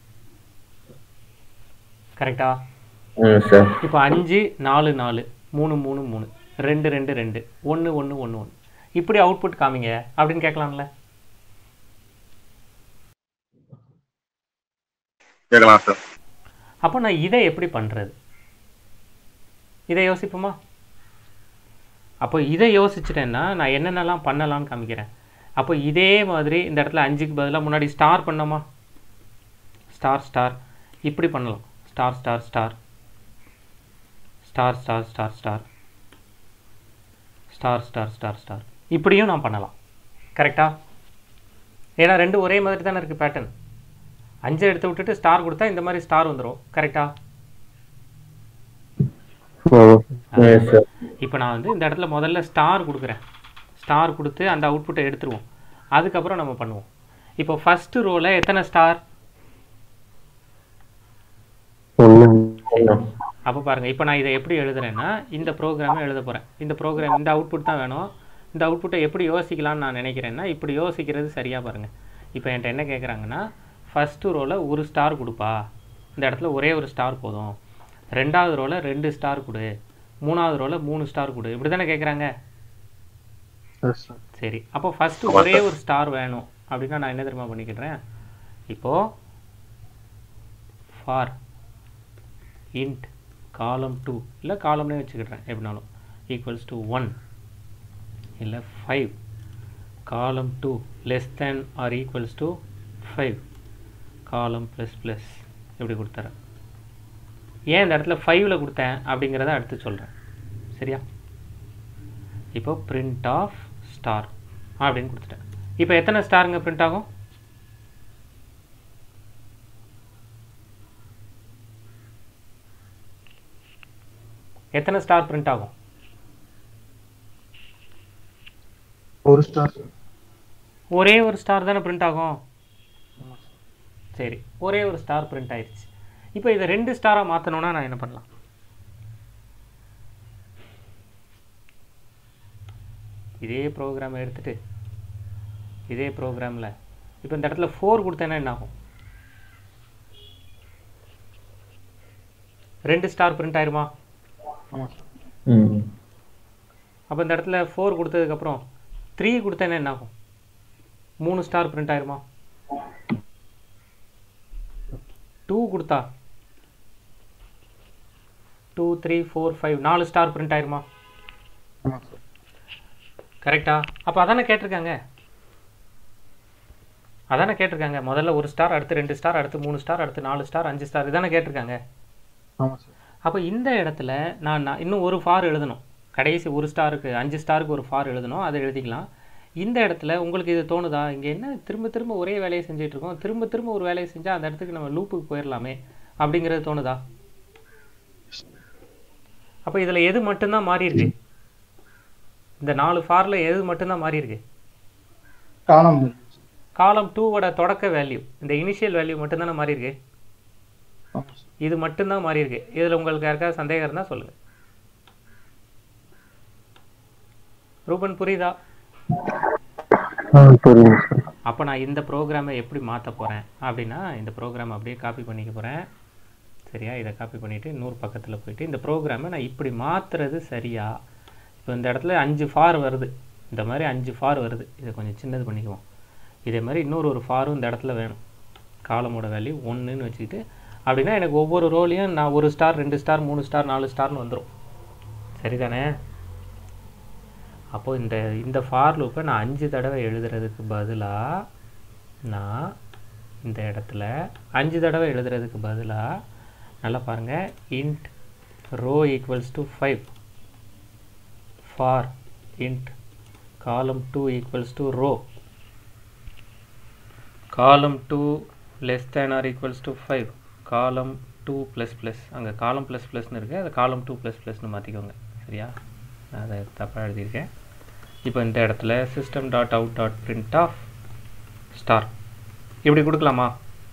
[SPEAKER 1] கரெக்டா
[SPEAKER 4] ம் சார்
[SPEAKER 1] இப்போ அஞ்சு நாலு நாலு மூணு மூணு மூணு ரெண்டு ரெண்டு ரெண்டு ஒன்று ஒன்று ஒன்று ஒன்று இப்படி அவுட்புட் காமிங்க அப்படின்னு கேட்கலாம்ல
[SPEAKER 2] கேட்கலாம் சார்
[SPEAKER 1] அப்போ நான் இதை எப்படி பண்ணுறது இதை யோசிப்போமா அப்போ இதை யோசிச்சிட்டேன்னா நான் என்னென்னலாம் பண்ணலாம்னு காமிக்கிறேன் அப்போ இதே மாதிரி இந்த இடத்துல அஞ்சுக்கு பதிலாக முன்னாடி ஸ்டார் பண்ணோமா ஸ்டார் ஸ்டார் இப்படி பண்ணலாம் star star star star star star star star star star star இப்படியும் நான் பண்ணலாம் கரெக்டா ஏன்னா ரெண்டும் ஒரே மாதிரி தானே இருக்குது பேட்டர்ன் அஞ்சை எடுத்து விட்டுட்டு ஸ்டார் கொடுத்தா இந்த மாதிரி ஸ்டார் வந்துடும் கரெக்டா
[SPEAKER 4] எஸ் சார்
[SPEAKER 1] இப்போ நான் வந்து இந்த இடத்துல முதல்ல ஸ்டார் கொடுக்குறேன் ஸ்டார் கொடுத்து அந்த அவுட்புட்டை எடுத்துருவோம் அதுக்கப்புறம் நம்ம பண்ணுவோம் இப்போ ஃபஸ்ட்டு ரோவில் எத்தனை ஸ்டார்
[SPEAKER 4] ஒன்று ஒன்று
[SPEAKER 1] அப்போ பாருங்கள் இப்போ நான் இதை எப்படி எழுதுறேன்னா இந்த ப்ரோக்ராமை எழுத போகிறேன் இந்த ப்ரோக்ராம் இந்த அவுட்புட் தான் வேணும் இந்த அவுட்புட்டை எப்படி யோசிக்கலாம்னு நான் நினைக்கிறேன்னா இப்படி யோசிக்கிறது சரியாக பாருங்கள் இப்போ என்கிட்ட என்ன கேட்குறாங்கன்னா ஃபஸ்ட்டு ரோவில் ஒரு ஸ்டார் கொடுப்பா இந்த இடத்துல ஒரே ஒரு ஸ்டார் போதும் ரெண்டாவது ரோவில் ரெண்டு ஸ்டார் கொடு மூணாவது ரோவில் மூணு ஸ்டார் கொடு இப்படி தானே கேட்குறாங்க
[SPEAKER 3] எஸ் சார்
[SPEAKER 1] சரி அப்போ ஃபஸ்ட்டு ஒரே ஒரு ஸ்டார் வேணும் அப்படின்னா நான் என்ன தெரியுமா பண்ணிக்கிறேன் இப்போது ஃபார் இன்ட் காலம் டூ இல்லை காலம்னே வச்சுக்கிடுறேன் எப்படினாலும் ஈக்குவல்ஸ் டு ஒன் இல்லை five column two less than or equals to five column plus plus இப்படி கொடுத்துறேன் ஏன் இந்த இடத்துல ஃபைவ்ல கொடுத்தேன் அப்படிங்கிறத அடுத்து சொல்கிறேன் சரியா இப்போ பிரிண்ட் ஆஃப் ஸ்டார் அப்படின்னு கொடுத்துட்டேன் இப்போ எத்தனை ஸ்டாருங்க பிரிண்ட் ஆகும் எத்தனை ஸ்டார் பிரிண்ட் ஆகும்
[SPEAKER 3] ஒரு ஸ்டார் சார்
[SPEAKER 1] ஒரே ஒரு ஸ்டார் தானே பிரிண்ட் ஆகும் சரி ஒரே ஒரு ஸ்டார் பிரிண்ட் ஆயிடுச்சு இப்போ இதை ரெண்டு ஸ்டாராக மாற்றணும்னா நான் என்ன பண்ணலாம் இதே ப்ரோக்ராமை எடுத்துட்டு இதே ப்ரோக்ராமில் இப்போ இந்த இடத்துல ஃபோர் கொடுத்தேன்னா என்ன ஆகும் ரெண்டு ஸ்டார் பிரிண்ட் ஆயிருமா
[SPEAKER 3] ஆமாம் சார்
[SPEAKER 4] ம்
[SPEAKER 1] அப்போ இந்த இடத்துல ஃபோர் கொடுத்ததுக்கப்புறம் த்ரீ கொடுத்தேன்னா என்ன ஆகும் மூணு ஸ்டார் பிரிண்ட் ஆயிருமா டூ கொடுத்தா டூ த்ரீ ஃபோர் ஃபைவ் நாலு ஸ்டார் பிரிண்ட் ஆயிருமா
[SPEAKER 3] ஆமாம் சார்
[SPEAKER 1] கரெக்டா அப்போ அதானே கேட்டிருக்காங்க அதானே கேட்டிருக்காங்க முதல்ல ஒரு ஸ்டார் அடுத்து ரெண்டு ஸ்டார் அடுத்து மூணு ஸ்டார் அடுத்து நாலு ஸ்டார் அஞ்சு ஸ்டார் இதானே கேட்டிருக்காங்க
[SPEAKER 3] ஆமாம் சார்
[SPEAKER 1] அப்போ இந்த இடத்துல நான் நான் இன்னும் ஒரு ஃபார் எழுதணும் கடைசி ஒரு ஸ்டாருக்கு அஞ்சு ஸ்டாருக்கு ஒரு ஃபார் எழுதணும் அதை எழுதிக்கலாம் இந்த இடத்துல உங்களுக்கு இது தோணுதா இங்கே என்ன திரும்ப திரும்ப ஒரே வேலையை செஞ்சுட்டு இருக்கோம் திரும்ப திரும்ப ஒரு வேலையை செஞ்சால் அந்த இடத்துக்கு நம்ம லூப்புக்கு போயிடலாமே அப்படிங்கிறது தோணுதா அப்போ இதில் எது மட்டும்தான் மாறி இருக்கு இந்த நாலு ஃபாரில் எது மட்டும்தான் மாறி இருக்கு
[SPEAKER 3] காலம்
[SPEAKER 1] காலம் டூவோட தொடக்க வேல்யூ இந்த இனிஷியல் வேல்யூ மட்டும்தானே மாறி இருக்கு
[SPEAKER 3] ஆமாம் சார்
[SPEAKER 1] இது மட்டும்தான் மாறி இருக்கு இதில் உங்களுக்கு யாருக்காவது சந்தேகம் இருந்தால் சொல்லுங்க ரூபன் புரியுதா
[SPEAKER 4] ஆ புரியுது சார்
[SPEAKER 1] அப்போ நான் இந்த ப்ரோக்ராமை எப்படி மாற்ற போகிறேன் அப்படின்னா இந்த ப்ரோக்ராம் அப்படியே காப்பி பண்ணிக்க போகிறேன் சரியா இதை காப்பி பண்ணிவிட்டு இன்னொரு பக்கத்தில் போயிட்டு இந்த ப்ரோக்ராமை நான் இப்படி மாற்றுறது சரியா இப்போ இந்த இடத்துல அஞ்சு ஃபார் வருது இந்த மாதிரி அஞ்சு ஃபார் வருது இதை கொஞ்சம் சின்னது பண்ணிக்குவோம் இதே மாதிரி இன்னொரு ஒரு ஃபாரும் இந்த இடத்துல வேணும் காலமோட வேல்யூ ஒன்றுன்னு வச்சுக்கிட்டு அப்படின்னா எனக்கு ஒவ்வொரு ரோலையும் நான் ஒரு ஸ்டார் ரெண்டு ஸ்டார் மூணு ஸ்டார் நாலு ஸ்டார்னு வந்துடும் சரிதானே அப்போது இந்த இந்த ஃபார் லூப்பை நான் அஞ்சு தடவை எழுதுறதுக்கு பதிலாக நான் இந்த இடத்துல அஞ்சு தடவை எழுதுறதுக்கு பதிலாக நல்லா பாருங்கள் int row equals to five for int column two equals to row column two less than or equals to five column two plus plus அங்கே காலம் ப்ளஸ் ப்ளஸ்னு இருக்குது அதை காலம் டூ ப்ளஸ் ப்ளஸ்னு மாற்றிக்கோங்க சரியா நான் அதை தப்பாக எழுதியிருக்கேன் இப்போ இந்த இடத்துல system dot out dot print of star இப்படி கொடுக்கலாமா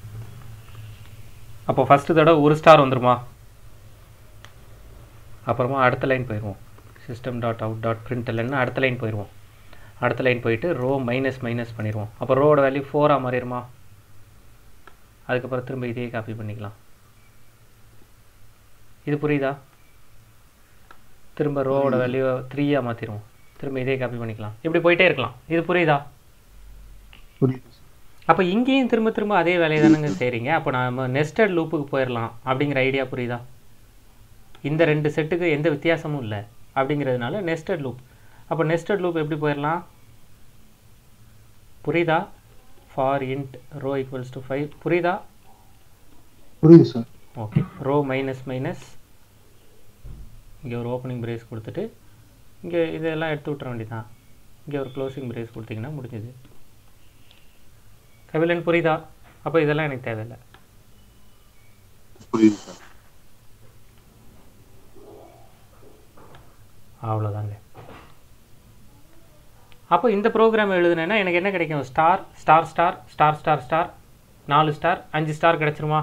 [SPEAKER 1] அப்போ ஃபஸ்ட்டு தடவை ஒரு ஸ்டார் வந்துருமா அப்புறமா அடுத்த லைன் போயிடுவோம் system dot out dot print இல்லைன்னா அடுத்த லைன் போயிடுவோம் அடுத்த லைன் போயிட்டு ரோ மைனஸ் மைனஸ் பண்ணிடுவோம் அப்போ ரோவோட வேல்யூ ஃபோராக மாறிடுமா அதுக்கப்புறம் திரும்ப இதே காப்பி பண்ணிக்கலாம் இது புரியுதா திரும்ப ரோவோட வேல்யூ த்ரீயாக மாற்றிடுவோம் திரும்ப இதே காப்பி பண்ணிக்கலாம் இப்படி போயிட்டே இருக்கலாம் இது புரியுதா
[SPEAKER 3] புரியுது சார்
[SPEAKER 1] அப்போ இங்கேயும் திரும்ப திரும்ப அதே வேலையை தானங்க செய்கிறீங்க அப்போ நம்ம நெஸ்டட் லூப்புக்கு போயிடலாம் அப்படிங்கிற ஐடியா புரியுதா இந்த ரெண்டு செட்டுக்கு எந்த வித்தியாசமும் இல்லை அப்படிங்கிறதுனால நெஸ்டட் லூப் அப்போ நெஸ்டட் லூப் எப்படி போயிடலாம் புரியுதா for int row equals to five புரியுதா
[SPEAKER 3] புரியுது sir
[SPEAKER 1] okay row minus minus இங்கே ஒரு ஓப்பனிங் பிரேஸ் கொடுத்துட்டு இங்கே இதெல்லாம் எடுத்து விட்ற வேண்டியதான் இங்கே ஒரு க்ளோசிங் பிரேஸ் கொடுத்தீங்கன்னா முடிஞ்சது கபிலன் புரியுதா அப்போ இதெல்லாம் எனக்கு தேவையில்லை
[SPEAKER 2] புரியுது சார்
[SPEAKER 1] அவ்வளோதாங்க அப்போ இந்த ப்ரோக்ராம் எழுதுனேன்னா எனக்கு என்ன கிடைக்கும் star star star star star star நாலு ஸ்டார் அஞ்சு ஸ்டார் கிடச்சிருமா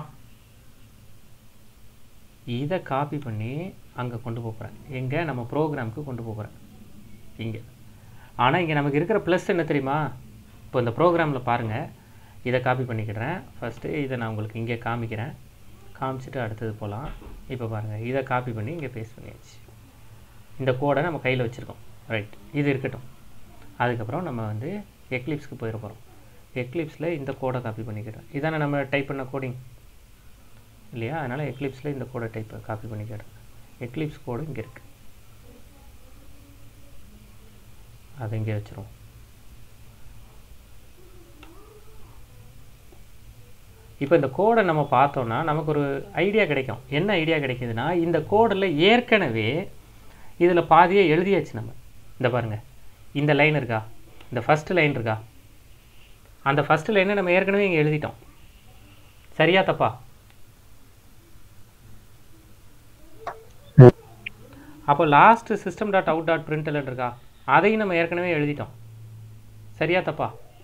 [SPEAKER 1] இதை காப்பி பண்ணி அங்கே கொண்டு போகிறேன் எங்கே நம்ம ப்ரோக்ராமுக்கு கொண்டு போகிறேன் இங்கே ஆனால் இங்கே நமக்கு இருக்கிற ப்ளஸ் என்ன தெரியுமா இப்போ இந்த ப்ரோக்ராமில் பாருங்கள் இதை காப்பி பண்ணிக்கிறேன் ஃபஸ்ட்டு இதை நான் உங்களுக்கு இங்கே காமிக்கிறேன் காமிச்சிட்டு அடுத்தது போகலாம் இப்போ பாருங்கள் இதை காப்பி பண்ணி இங்கே பேஸ்ட் பண்ணியாச்சு இந்த கோடை நம்ம கையில் வச்சுருக்கோம் ரைட் இது இருக்கட்டும் அதுக்கப்புறம் நம்ம வந்து எக்லிப்ஸ்க்கு போயிட போகிறோம் எக்லிப்ஸில் இந்த கோடை காப்பி பண்ணிக்கிறேன் இதானே நம்ம டைப் பண்ண கோடிங் இல்லையா அதனால் எக்லிப்ஸில் இந்த கோடை டைப் காப்பி பண்ணிக்கிறேன் எக்லிப்ஸ் கோடு இங்கே இருக்குது அதை இங்கே வச்சுருவோம் இப்போ இந்த கோடை நம்ம பார்த்தோம்னா நமக்கு ஒரு ஐடியா கிடைக்கும் என்ன ஐடியா கிடைக்குதுன்னா இந்த கோடில் ஏற்கனவே இதில் பாதியே எழுதியாச்சு நம்ம இந்த பாருங்கள் இந்த லைன் இருக்கா இந்த ஃபஸ்ட்டு லைன் இருக்கா அந்த ஃபஸ்ட்டு லைனை நம்ம ஏற்கனவே இங்கே எழுதிட்டோம் சரியா தப்பா அப்போ last system dot out dot println இருக்கா அதையும் நம்ம ஏற்கனவே எழுதிட்டோம் சரியா தப்பா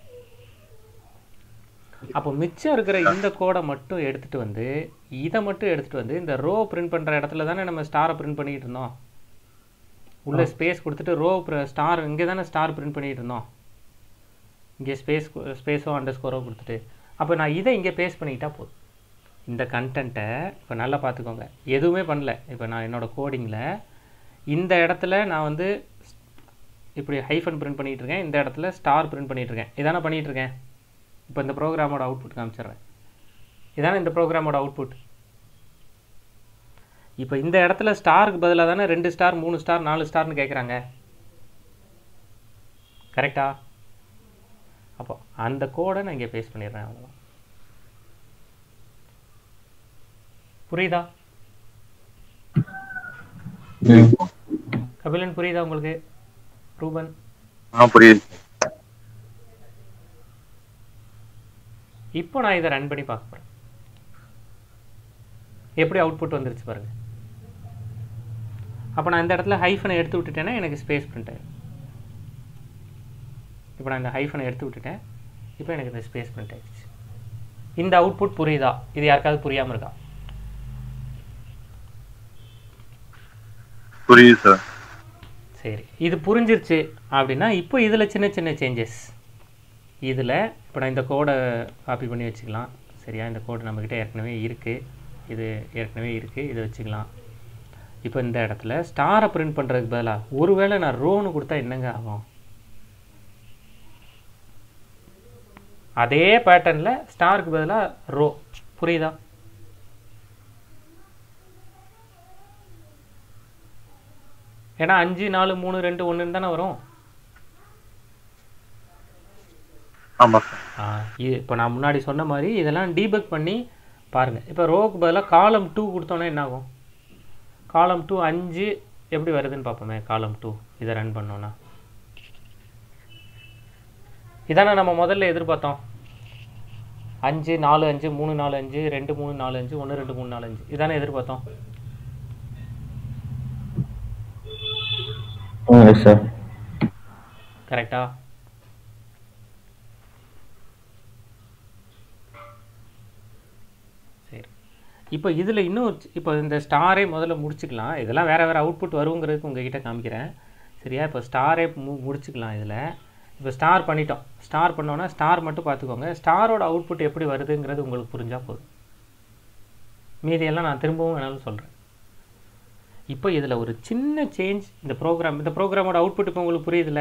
[SPEAKER 1] அப்போ மிச்சம் இருக்கிற இந்த கோடை மட்டும் எடுத்துகிட்டு வந்து இதை மட்டும் எடுத்துகிட்டு வந்து இந்த ரோ பிரிண்ட் பண்ணுற இடத்துல தானே நம்ம ஸ்டாரை பிரிண்ட் பண்ணிகிட்டு இருந்தோம் உள்ள ஸ்பேஸ் கொடுத்துட்டு ரோ ஸ்டார் இங்கே தானே ஸ்டார் பிரிண்ட் பண்ணிகிட்டு இருந்தோம் இங்கே ஸ்பேஸ் ஸ்பேஸோ அண்டர் ஸ்கோரோ கொடுத்துட்டு அப்போ நான் இதை இங்கே பேஸ்ட் பண்ணிக்கிட்டா போதும் இந்த கண்டென்ட்டை இப்போ நல்லா பார்த்துக்கோங்க எதுவுமே பண்ணல இப்போ நான் என்னோடய கோடிங்கில் இந்த இடத்துல நான் வந்து இப்படி ஹைஃபன் பிரிண்ட் பண்ணிகிட்டு இருக்கேன் இந்த இடத்துல ஸ்டார் பிரிண்ட் பண்ணிகிட்டு இருக்கேன் இதானே பண்ணிகிட்டு இருக்கேன் இப்போ இந்த ப்ரோக்ராமோட அவுட்புட் காமிச்சிடுறேன் இதானே இந்த ப்ரோக்ராமோட அவுட்புட் இப்போ இந்த இடத்துல ஸ்டாருக்கு பதிலாக தானே ரெண்டு ஸ்டார் மூணு ஸ்டார் நாலு ஸ்டார்னு கேட்குறாங்க கரெக்டா அப்போ அந்த கோடை நான் இங்கே பேஸ்ட் பண்ணிடுறேன் அவ்வளோதான் புரியுதா கபிலன் புரியுதா உங்களுக்கு ரூபன்
[SPEAKER 2] ஆ புரியுது
[SPEAKER 1] இப்போ நான் இதை ரன் பண்ணி பார்க்க போகிறேன் எப்படி அவுட்புட் வந்துருச்சு பாருங்க அப்போ நான் இந்த இடத்துல ஹைஃபனை எடுத்து விட்டுட்டேன்னா எனக்கு ஸ்பேஸ் பிரிண்ட் ஆயிடும் இப்போ நான் இந்த ஹைஃபனை எடுத்து விட்டுட்டேன் இப்போ எனக்கு இந்த ஸ்பேஸ் பிரிண்ட் ஆயிடுச்சு இந்த அவுட்புட் புரியுதா இது யாருக்காவது புரியாமல் இருக்கா
[SPEAKER 2] புரியுது சார்
[SPEAKER 1] சரி இது புரிஞ்சிருச்சு அப்படின்னா இப்போ இதில் சின்ன சின்ன சேஞ்சஸ் இதில் இப்போ நான் இந்த கோடை காப்பி பண்ணி வச்சுக்கலாம் சரியா இந்த கோடு நம்மக்கிட்ட ஏற்கனவே இருக்குது இது ஏற்கனவே இருக்குது இதை வச்சுக்கலாம் இப்போ இந்த இடத்துல ஸ்டாரை பிரிண்ட் பண்ணுறதுக்கு பதிலாக ஒருவேளை நான் ரோன்னு கொடுத்தா என்னங்க ஆகும் அதே பேட்டர்னில் ஸ்டாருக்கு பதிலாக ரோ புரியுதா ஏன்னா அஞ்சு நாலு மூணு ரெண்டு ஒன்றுன்னு தானே வரும்
[SPEAKER 2] ஆமா சார்
[SPEAKER 1] ஆ இது இப்போ நான் முன்னாடி சொன்ன மாதிரி இதெல்லாம் டீபக் பண்ணி பாருங்கள் இப்போ ரோவுக்கு பதிலாக காலம் டூ கொடுத்தோன்னே என்ன ஆகும் காலம் டூ அஞ்சு எப்படி வருதுன்னு பார்ப்போமே காலம் டூ இதை ரன் பண்ணோன்னா இதானே நம்ம முதல்ல எதிர்பார்த்தோம் அஞ்சு நாலு அஞ்சு மூணு நாலு அஞ்சு ரெண்டு மூணு நாலு அஞ்சு ஒன்று ரெண்டு மூணு நாலு அஞ்சு இதானே எதிர்பார்த்தோம்
[SPEAKER 4] எஸ் சார்
[SPEAKER 1] கரெக்டா சரி இப்போ இதில் இன்னும் ஒரு சி- இப்போ இந்த ஸ்டாரே முதல்ல முடிச்சுக்கலாம் இதெல்லாம் வேறு வேறு அவுட்புட் வருங்கிறதுக்கு உங்ககிட்ட காமிக்கிறேன் சரியா இப்போ ஸ்டாரே மு முடிச்சுக்கலாம் இதில் இப்போ ஸ்டார் பண்ணிட்டோம் ஸ்டார் பண்ணோன்னா ஸ்டார் மட்டும் பார்த்துக்கோங்க ஸ்டாரோட அவுட்புட் எப்படி வருதுங்கிறது உங்களுக்கு புரிஞ்சால் போதும் மீதியெல்லாம் நான் திரும்பவும் வேணாலும் சொல்கிறேன் இப்போ இதில் ஒரு சின்ன சேஞ்ச் இந்த ப்ரோக்ராம் இந்த ப்ரோக்ராமோட அவுட்புட் இப்போ உங்களுக்கு புரியுதுல்ல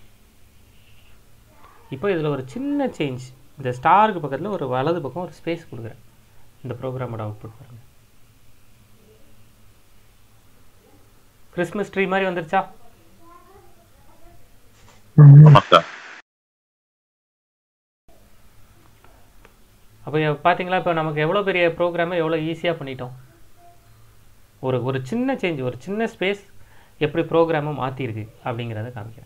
[SPEAKER 1] இப்போ இதில் ஒரு சின்ன சேஞ்ச் இந்த ஸ்டாருக்கு பக்கத்தில் ஒரு வலது பக்கம் ஒரு ஸ்பேஸ் கொடுக்குறேன் இந்த ப்ரோக்ராமோட அவுட்புட் பாருங்க கிறிஸ்மஸ் ட்ரீ மாதிரி வந்துருச்சா
[SPEAKER 2] ஆமா சார்
[SPEAKER 1] அப்போ பார்த்தீங்களா இப்போ நமக்கு எவ்வளோ பெரிய ப்ரோக்ராமை எவ்வளோ ஈஸியாக பண்ணிட்டோம் ஒரு ஒரு சின்ன சேஞ்ச் ஒரு சின்ன ஸ்பேஸ் எப்படி ப்ரோக்ராமை மாற்றிருக்கு அப்படிங்கிறத காமிக்கிறேன்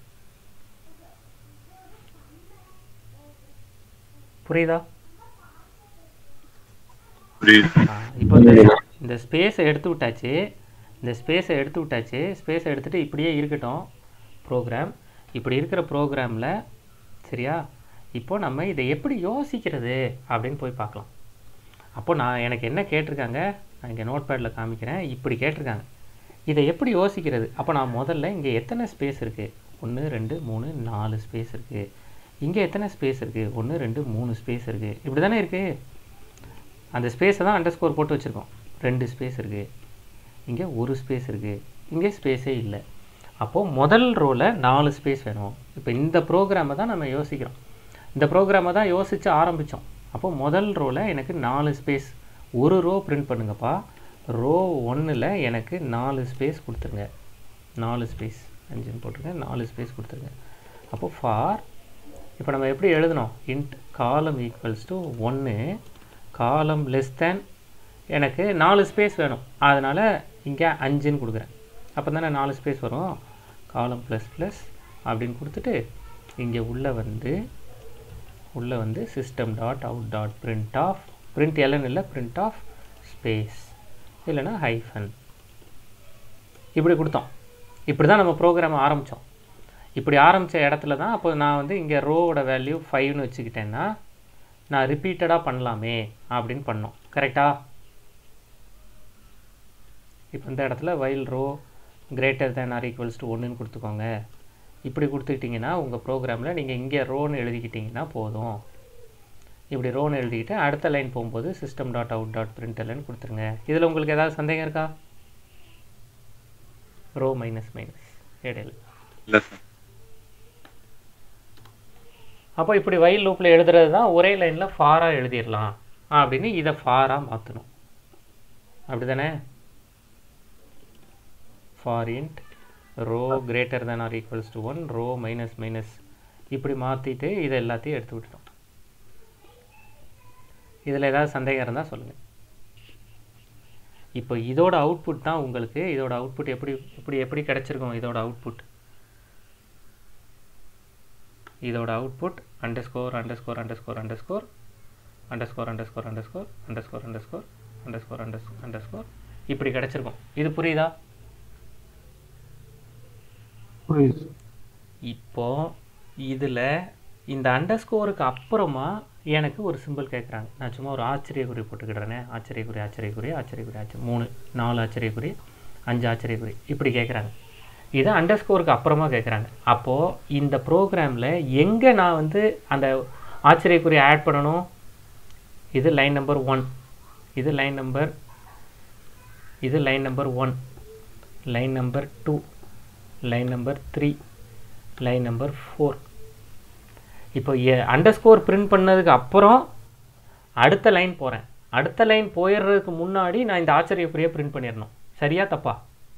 [SPEAKER 1] புரியுதா
[SPEAKER 2] புரியுது
[SPEAKER 1] ஆ, இப்போ இந்த இந்த ஸ்பேஸை எடுத்து விட்டாச்சு இந்த ஸ்பேஸை எடுத்து விட்டாச்சு ஸ்பேஸை எடுத்துகிட்டு இப்படியே இருக்கட்டும் ப்ரோக்ராம் இப்படி இருக்கிற ப்ரோக்ராமில் சரியா இப்போ நம்ம இதை எப்படி யோசிக்கிறது அப்படின்னு போய் பார்க்கலாம் அப்போ நான் எனக்கு என்ன கேட்டிருக்காங்க நான் இங்கே நோட் பேடில் காமிக்கிறேன் இப்படி கேட்டிருக்காங்க இதை எப்படி யோசிக்கிறது அப்போ நான் முதல்ல இங்கே எத்தனை ஸ்பேஸ் இருக்குது ஒன்று ரெண்டு மூணு நாலு ஸ்பேஸ் இருக்குது இங்கே எத்தனை ஸ்பேஸ் இருக்குது ஒன்று ரெண்டு மூணு ஸ்பேஸ் இருக்குது இப்படி தானே இருக்குது அந்த ஸ்பேஸை தான் அண்டர் ஸ்கோர் போட்டு வச்சுருக்கோம் ரெண்டு ஸ்பேஸ் இருக்குது இங்கே ஒரு ஸ்பேஸ் இருக்குது இங்கே ஸ்பேஸே இல்லை அப்போது முதல் ரோவில் நாலு ஸ்பேஸ் வேணும் இப்போ இந்த ப்ரோக்ராமை தான் நம்ம யோசிக்கிறோம் இந்த ப்ரோக்ராமை தான் யோசித்து ஆரம்பித்தோம் அப்போ முதல் ரோவில் எனக்கு நாலு ஸ்பேஸ் ஒரு ரோ பிரிண்ட் பண்ணுங்கப்பா ரோ ஒன்றில் எனக்கு நாலு ஸ்பேஸ் கொடுத்துருங்க நாலு ஸ்பேஸ் அஞ்சுன்னு போட்டுருங்க நாலு ஸ்பேஸ் கொடுத்துருங்க அப்போ ஃபார் இப்போ நம்ம எப்படி எழுதணும் இன்ட் காலம் ஈக்குவல்ஸ் டு ஒன்று காலம் லெஸ் தேன் எனக்கு நாலு ஸ்பேஸ் வேணும் அதனால் இங்கே அஞ்சுன்னு கொடுக்குறேன் அப்போ தானே நாலு ஸ்பேஸ் வரும் காலம் ப்ளஸ் ப்ளஸ் அப்படின்னு கொடுத்துட்டு இங்கே உள்ளே வந்து உள்ளே வந்து system dot out dot print of print எல்லாம் இல்லை பிரிண்ட் ஆஃப் ஸ்பேஸ் இல்லைன்னா ஹைஃபன் இப்படி கொடுத்தோம் இப்படி தான் நம்ம ப்ரோக்ராம் ஆரம்பித்தோம் இப்படி ஆரம்பித்த இடத்துல தான் அப்போ நான் வந்து இங்கே ரோவோட வேல்யூ ஃபைவ்னு வச்சுக்கிட்டேன்னா நான் ரிப்பீட்டடாக பண்ணலாமே அப்படின்னு பண்ணோம் கரெக்டா இப்போ இந்த இடத்துல while row greater than or equals to ஒன்றுன்னு கொடுத்துக்கோங்க இப்படி கொடுத்துக்கிட்டிங்கன்னா உங்கள் ப்ரோக்ராமில் நீங்கள் இங்கே ரோன்னு எழுதிக்கிட்டிங்கன்னா போதும் இப்படி ரோன்னு எழுதிக்கிட்டு அடுத்த லைன் போகும்போது சிஸ்டம் டாட் அவுட் டாட் பிரிண்டர்லன்னு கொடுத்துருங்க இதில் உங்களுக்கு ஏதாவது சந்தேகம் இருக்கா ரோ மைனஸ் மைனஸ் இடையில
[SPEAKER 2] இல்லை சார்
[SPEAKER 1] அப்போ இப்படி வைல் லூப்பில் எழுதுறது தான் ஒரே லைனில் ஃபாராக எழுதிடலாம் அப்படின்னு இதை ஃபாராக மாற்றணும் அப்படி தானே for int row greater than or equals to one row minus minus இப்படி மாற்றிட்டு இதை எல்லாத்தையும் எடுத்து விட்டுட்டோம் இதில் ஏதாவது சந்தேகம் இருந்தால் சொல்லுங்கள் இப்போ இதோட அவுட்புட் தான் உங்களுக்கு இதோட அவுட்புட் எப்படி எப்படி எப்படி கிடச்சிருக்கும் இதோட அவுட்புட் இதோட output underscore underscore underscore underscore underscore underscore underscore underscore underscore underscore under underscore இப்படி கிடச்சிருக்கும் இது புரியுதா
[SPEAKER 3] புரியுது
[SPEAKER 1] இப்போ இதில் இந்த அண்டர் ஸ்கோருக்கு அப்புறமா எனக்கு ஒரு சிம்பிள் கேட்குறாங்க நான் சும்மா ஒரு ஆச்சரியக்குறி போட்டுக்கிடுறேனே ஆச்சரியக்குறி ஆச்சரியக்குறி ஆச்சரியக்குறி ஆச்சரிய மூணு நாலு ஆச்சரியக்குறி அஞ்சு ஆச்சரியக்குறி இப்படி கேட்குறாங்க இதை அண்டர் ஸ்கோருக்கு அப்புறமா கேட்குறாங்க அப்போது இந்த ப்ரோக்ராமில் எங்கே நான் வந்து அந்த ஆச்சரியக்குறி ஆட் பண்ணணும் இது லைன் நம்பர் ஒன் இது லைன் நம்பர் இது line number one line number two line number three line number four இப்போ அண்டர் ஸ்கோர் பிரிண்ட் பண்ணதுக்கு அப்புறம் அடுத்த லைன் போகிறேன் அடுத்த லைன் போயிடுறதுக்கு முன்னாடி நான் இந்த ஆச்சரியக்குறியை பிரிண்ட் பண்ணிடணும் சரியா தப்பா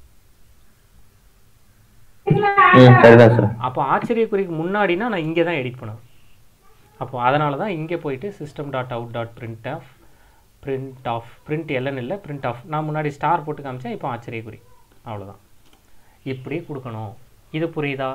[SPEAKER 4] ம் சரிதான் சார்
[SPEAKER 1] அப்போ ஆச்சரியக்குறிக்கு முன்னாடினா நான் இங்கே தான் எடிட் பண்ணுவேன் அப்போ அதனால தான் இங்கே போயிட்டு system dot out dot print of print of print எல்லன்னு இல்லை பிரிண்ட் ஆஃப் நான் முன்னாடி ஸ்டார் போட்டு காமிச்சேன் இப்போ ஆச்சரியக்குறி அவ்வளோதான் இப்படி கொடுக்கணும் இது புரியுதா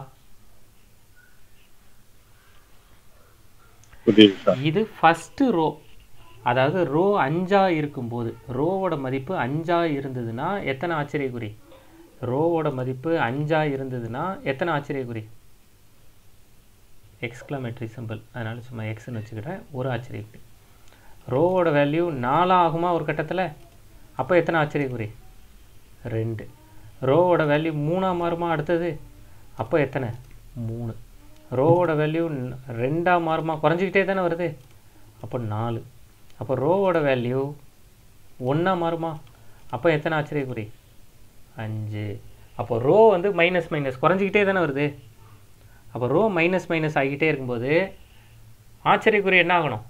[SPEAKER 2] புரியுது சார்
[SPEAKER 1] இது ஃபஸ்ட்டு ரோ அதாவது ரோ அஞ்சா இருக்கும்போது ரோவோட மதிப்பு அஞ்சா இருந்ததுன்னா எத்தனை ஆச்சரியக்குறி ரோவோட மதிப்பு அஞ்சா இருந்ததுன்னா எத்தனை ஆச்சரியக்குறி எக்ஸ்க்ளமேட்ரி சிம்பிள் அதனால சும்மா எக்ஸ்னு வச்சுக்கிட்டேன் ஒரு ஆச்சரியக்குறி ரோவோட வேல்யூ நாலா ஆகுமா ஒரு கட்டத்தில் அப்போ எத்தனை ஆச்சரியக்குறி ரெண்டு ரோவோட வேல்யூ மூணா மாறுமா அடுத்தது அப்போ எத்தனை மூணு ரோவோட வேல்யூ ரெண்டா மாறுமா குறைஞ்சிக்கிட்டே தானே வருது அப்போ நாலு அப்போ ரோவோட வேல்யூ ஒன்றா மாறுமா அப்போ எத்தனை ஆச்சரியக்குறி அஞ்சு அப்போ ரோ வந்து மைனஸ் மைனஸ் குறைஞ்சிக்கிட்டே தானே வருது அப்போ ரோ மைனஸ் மைனஸ் ஆகிக்கிட்டே இருக்கும்போது ஆச்சரியக்குறி என்ன ஆகணும்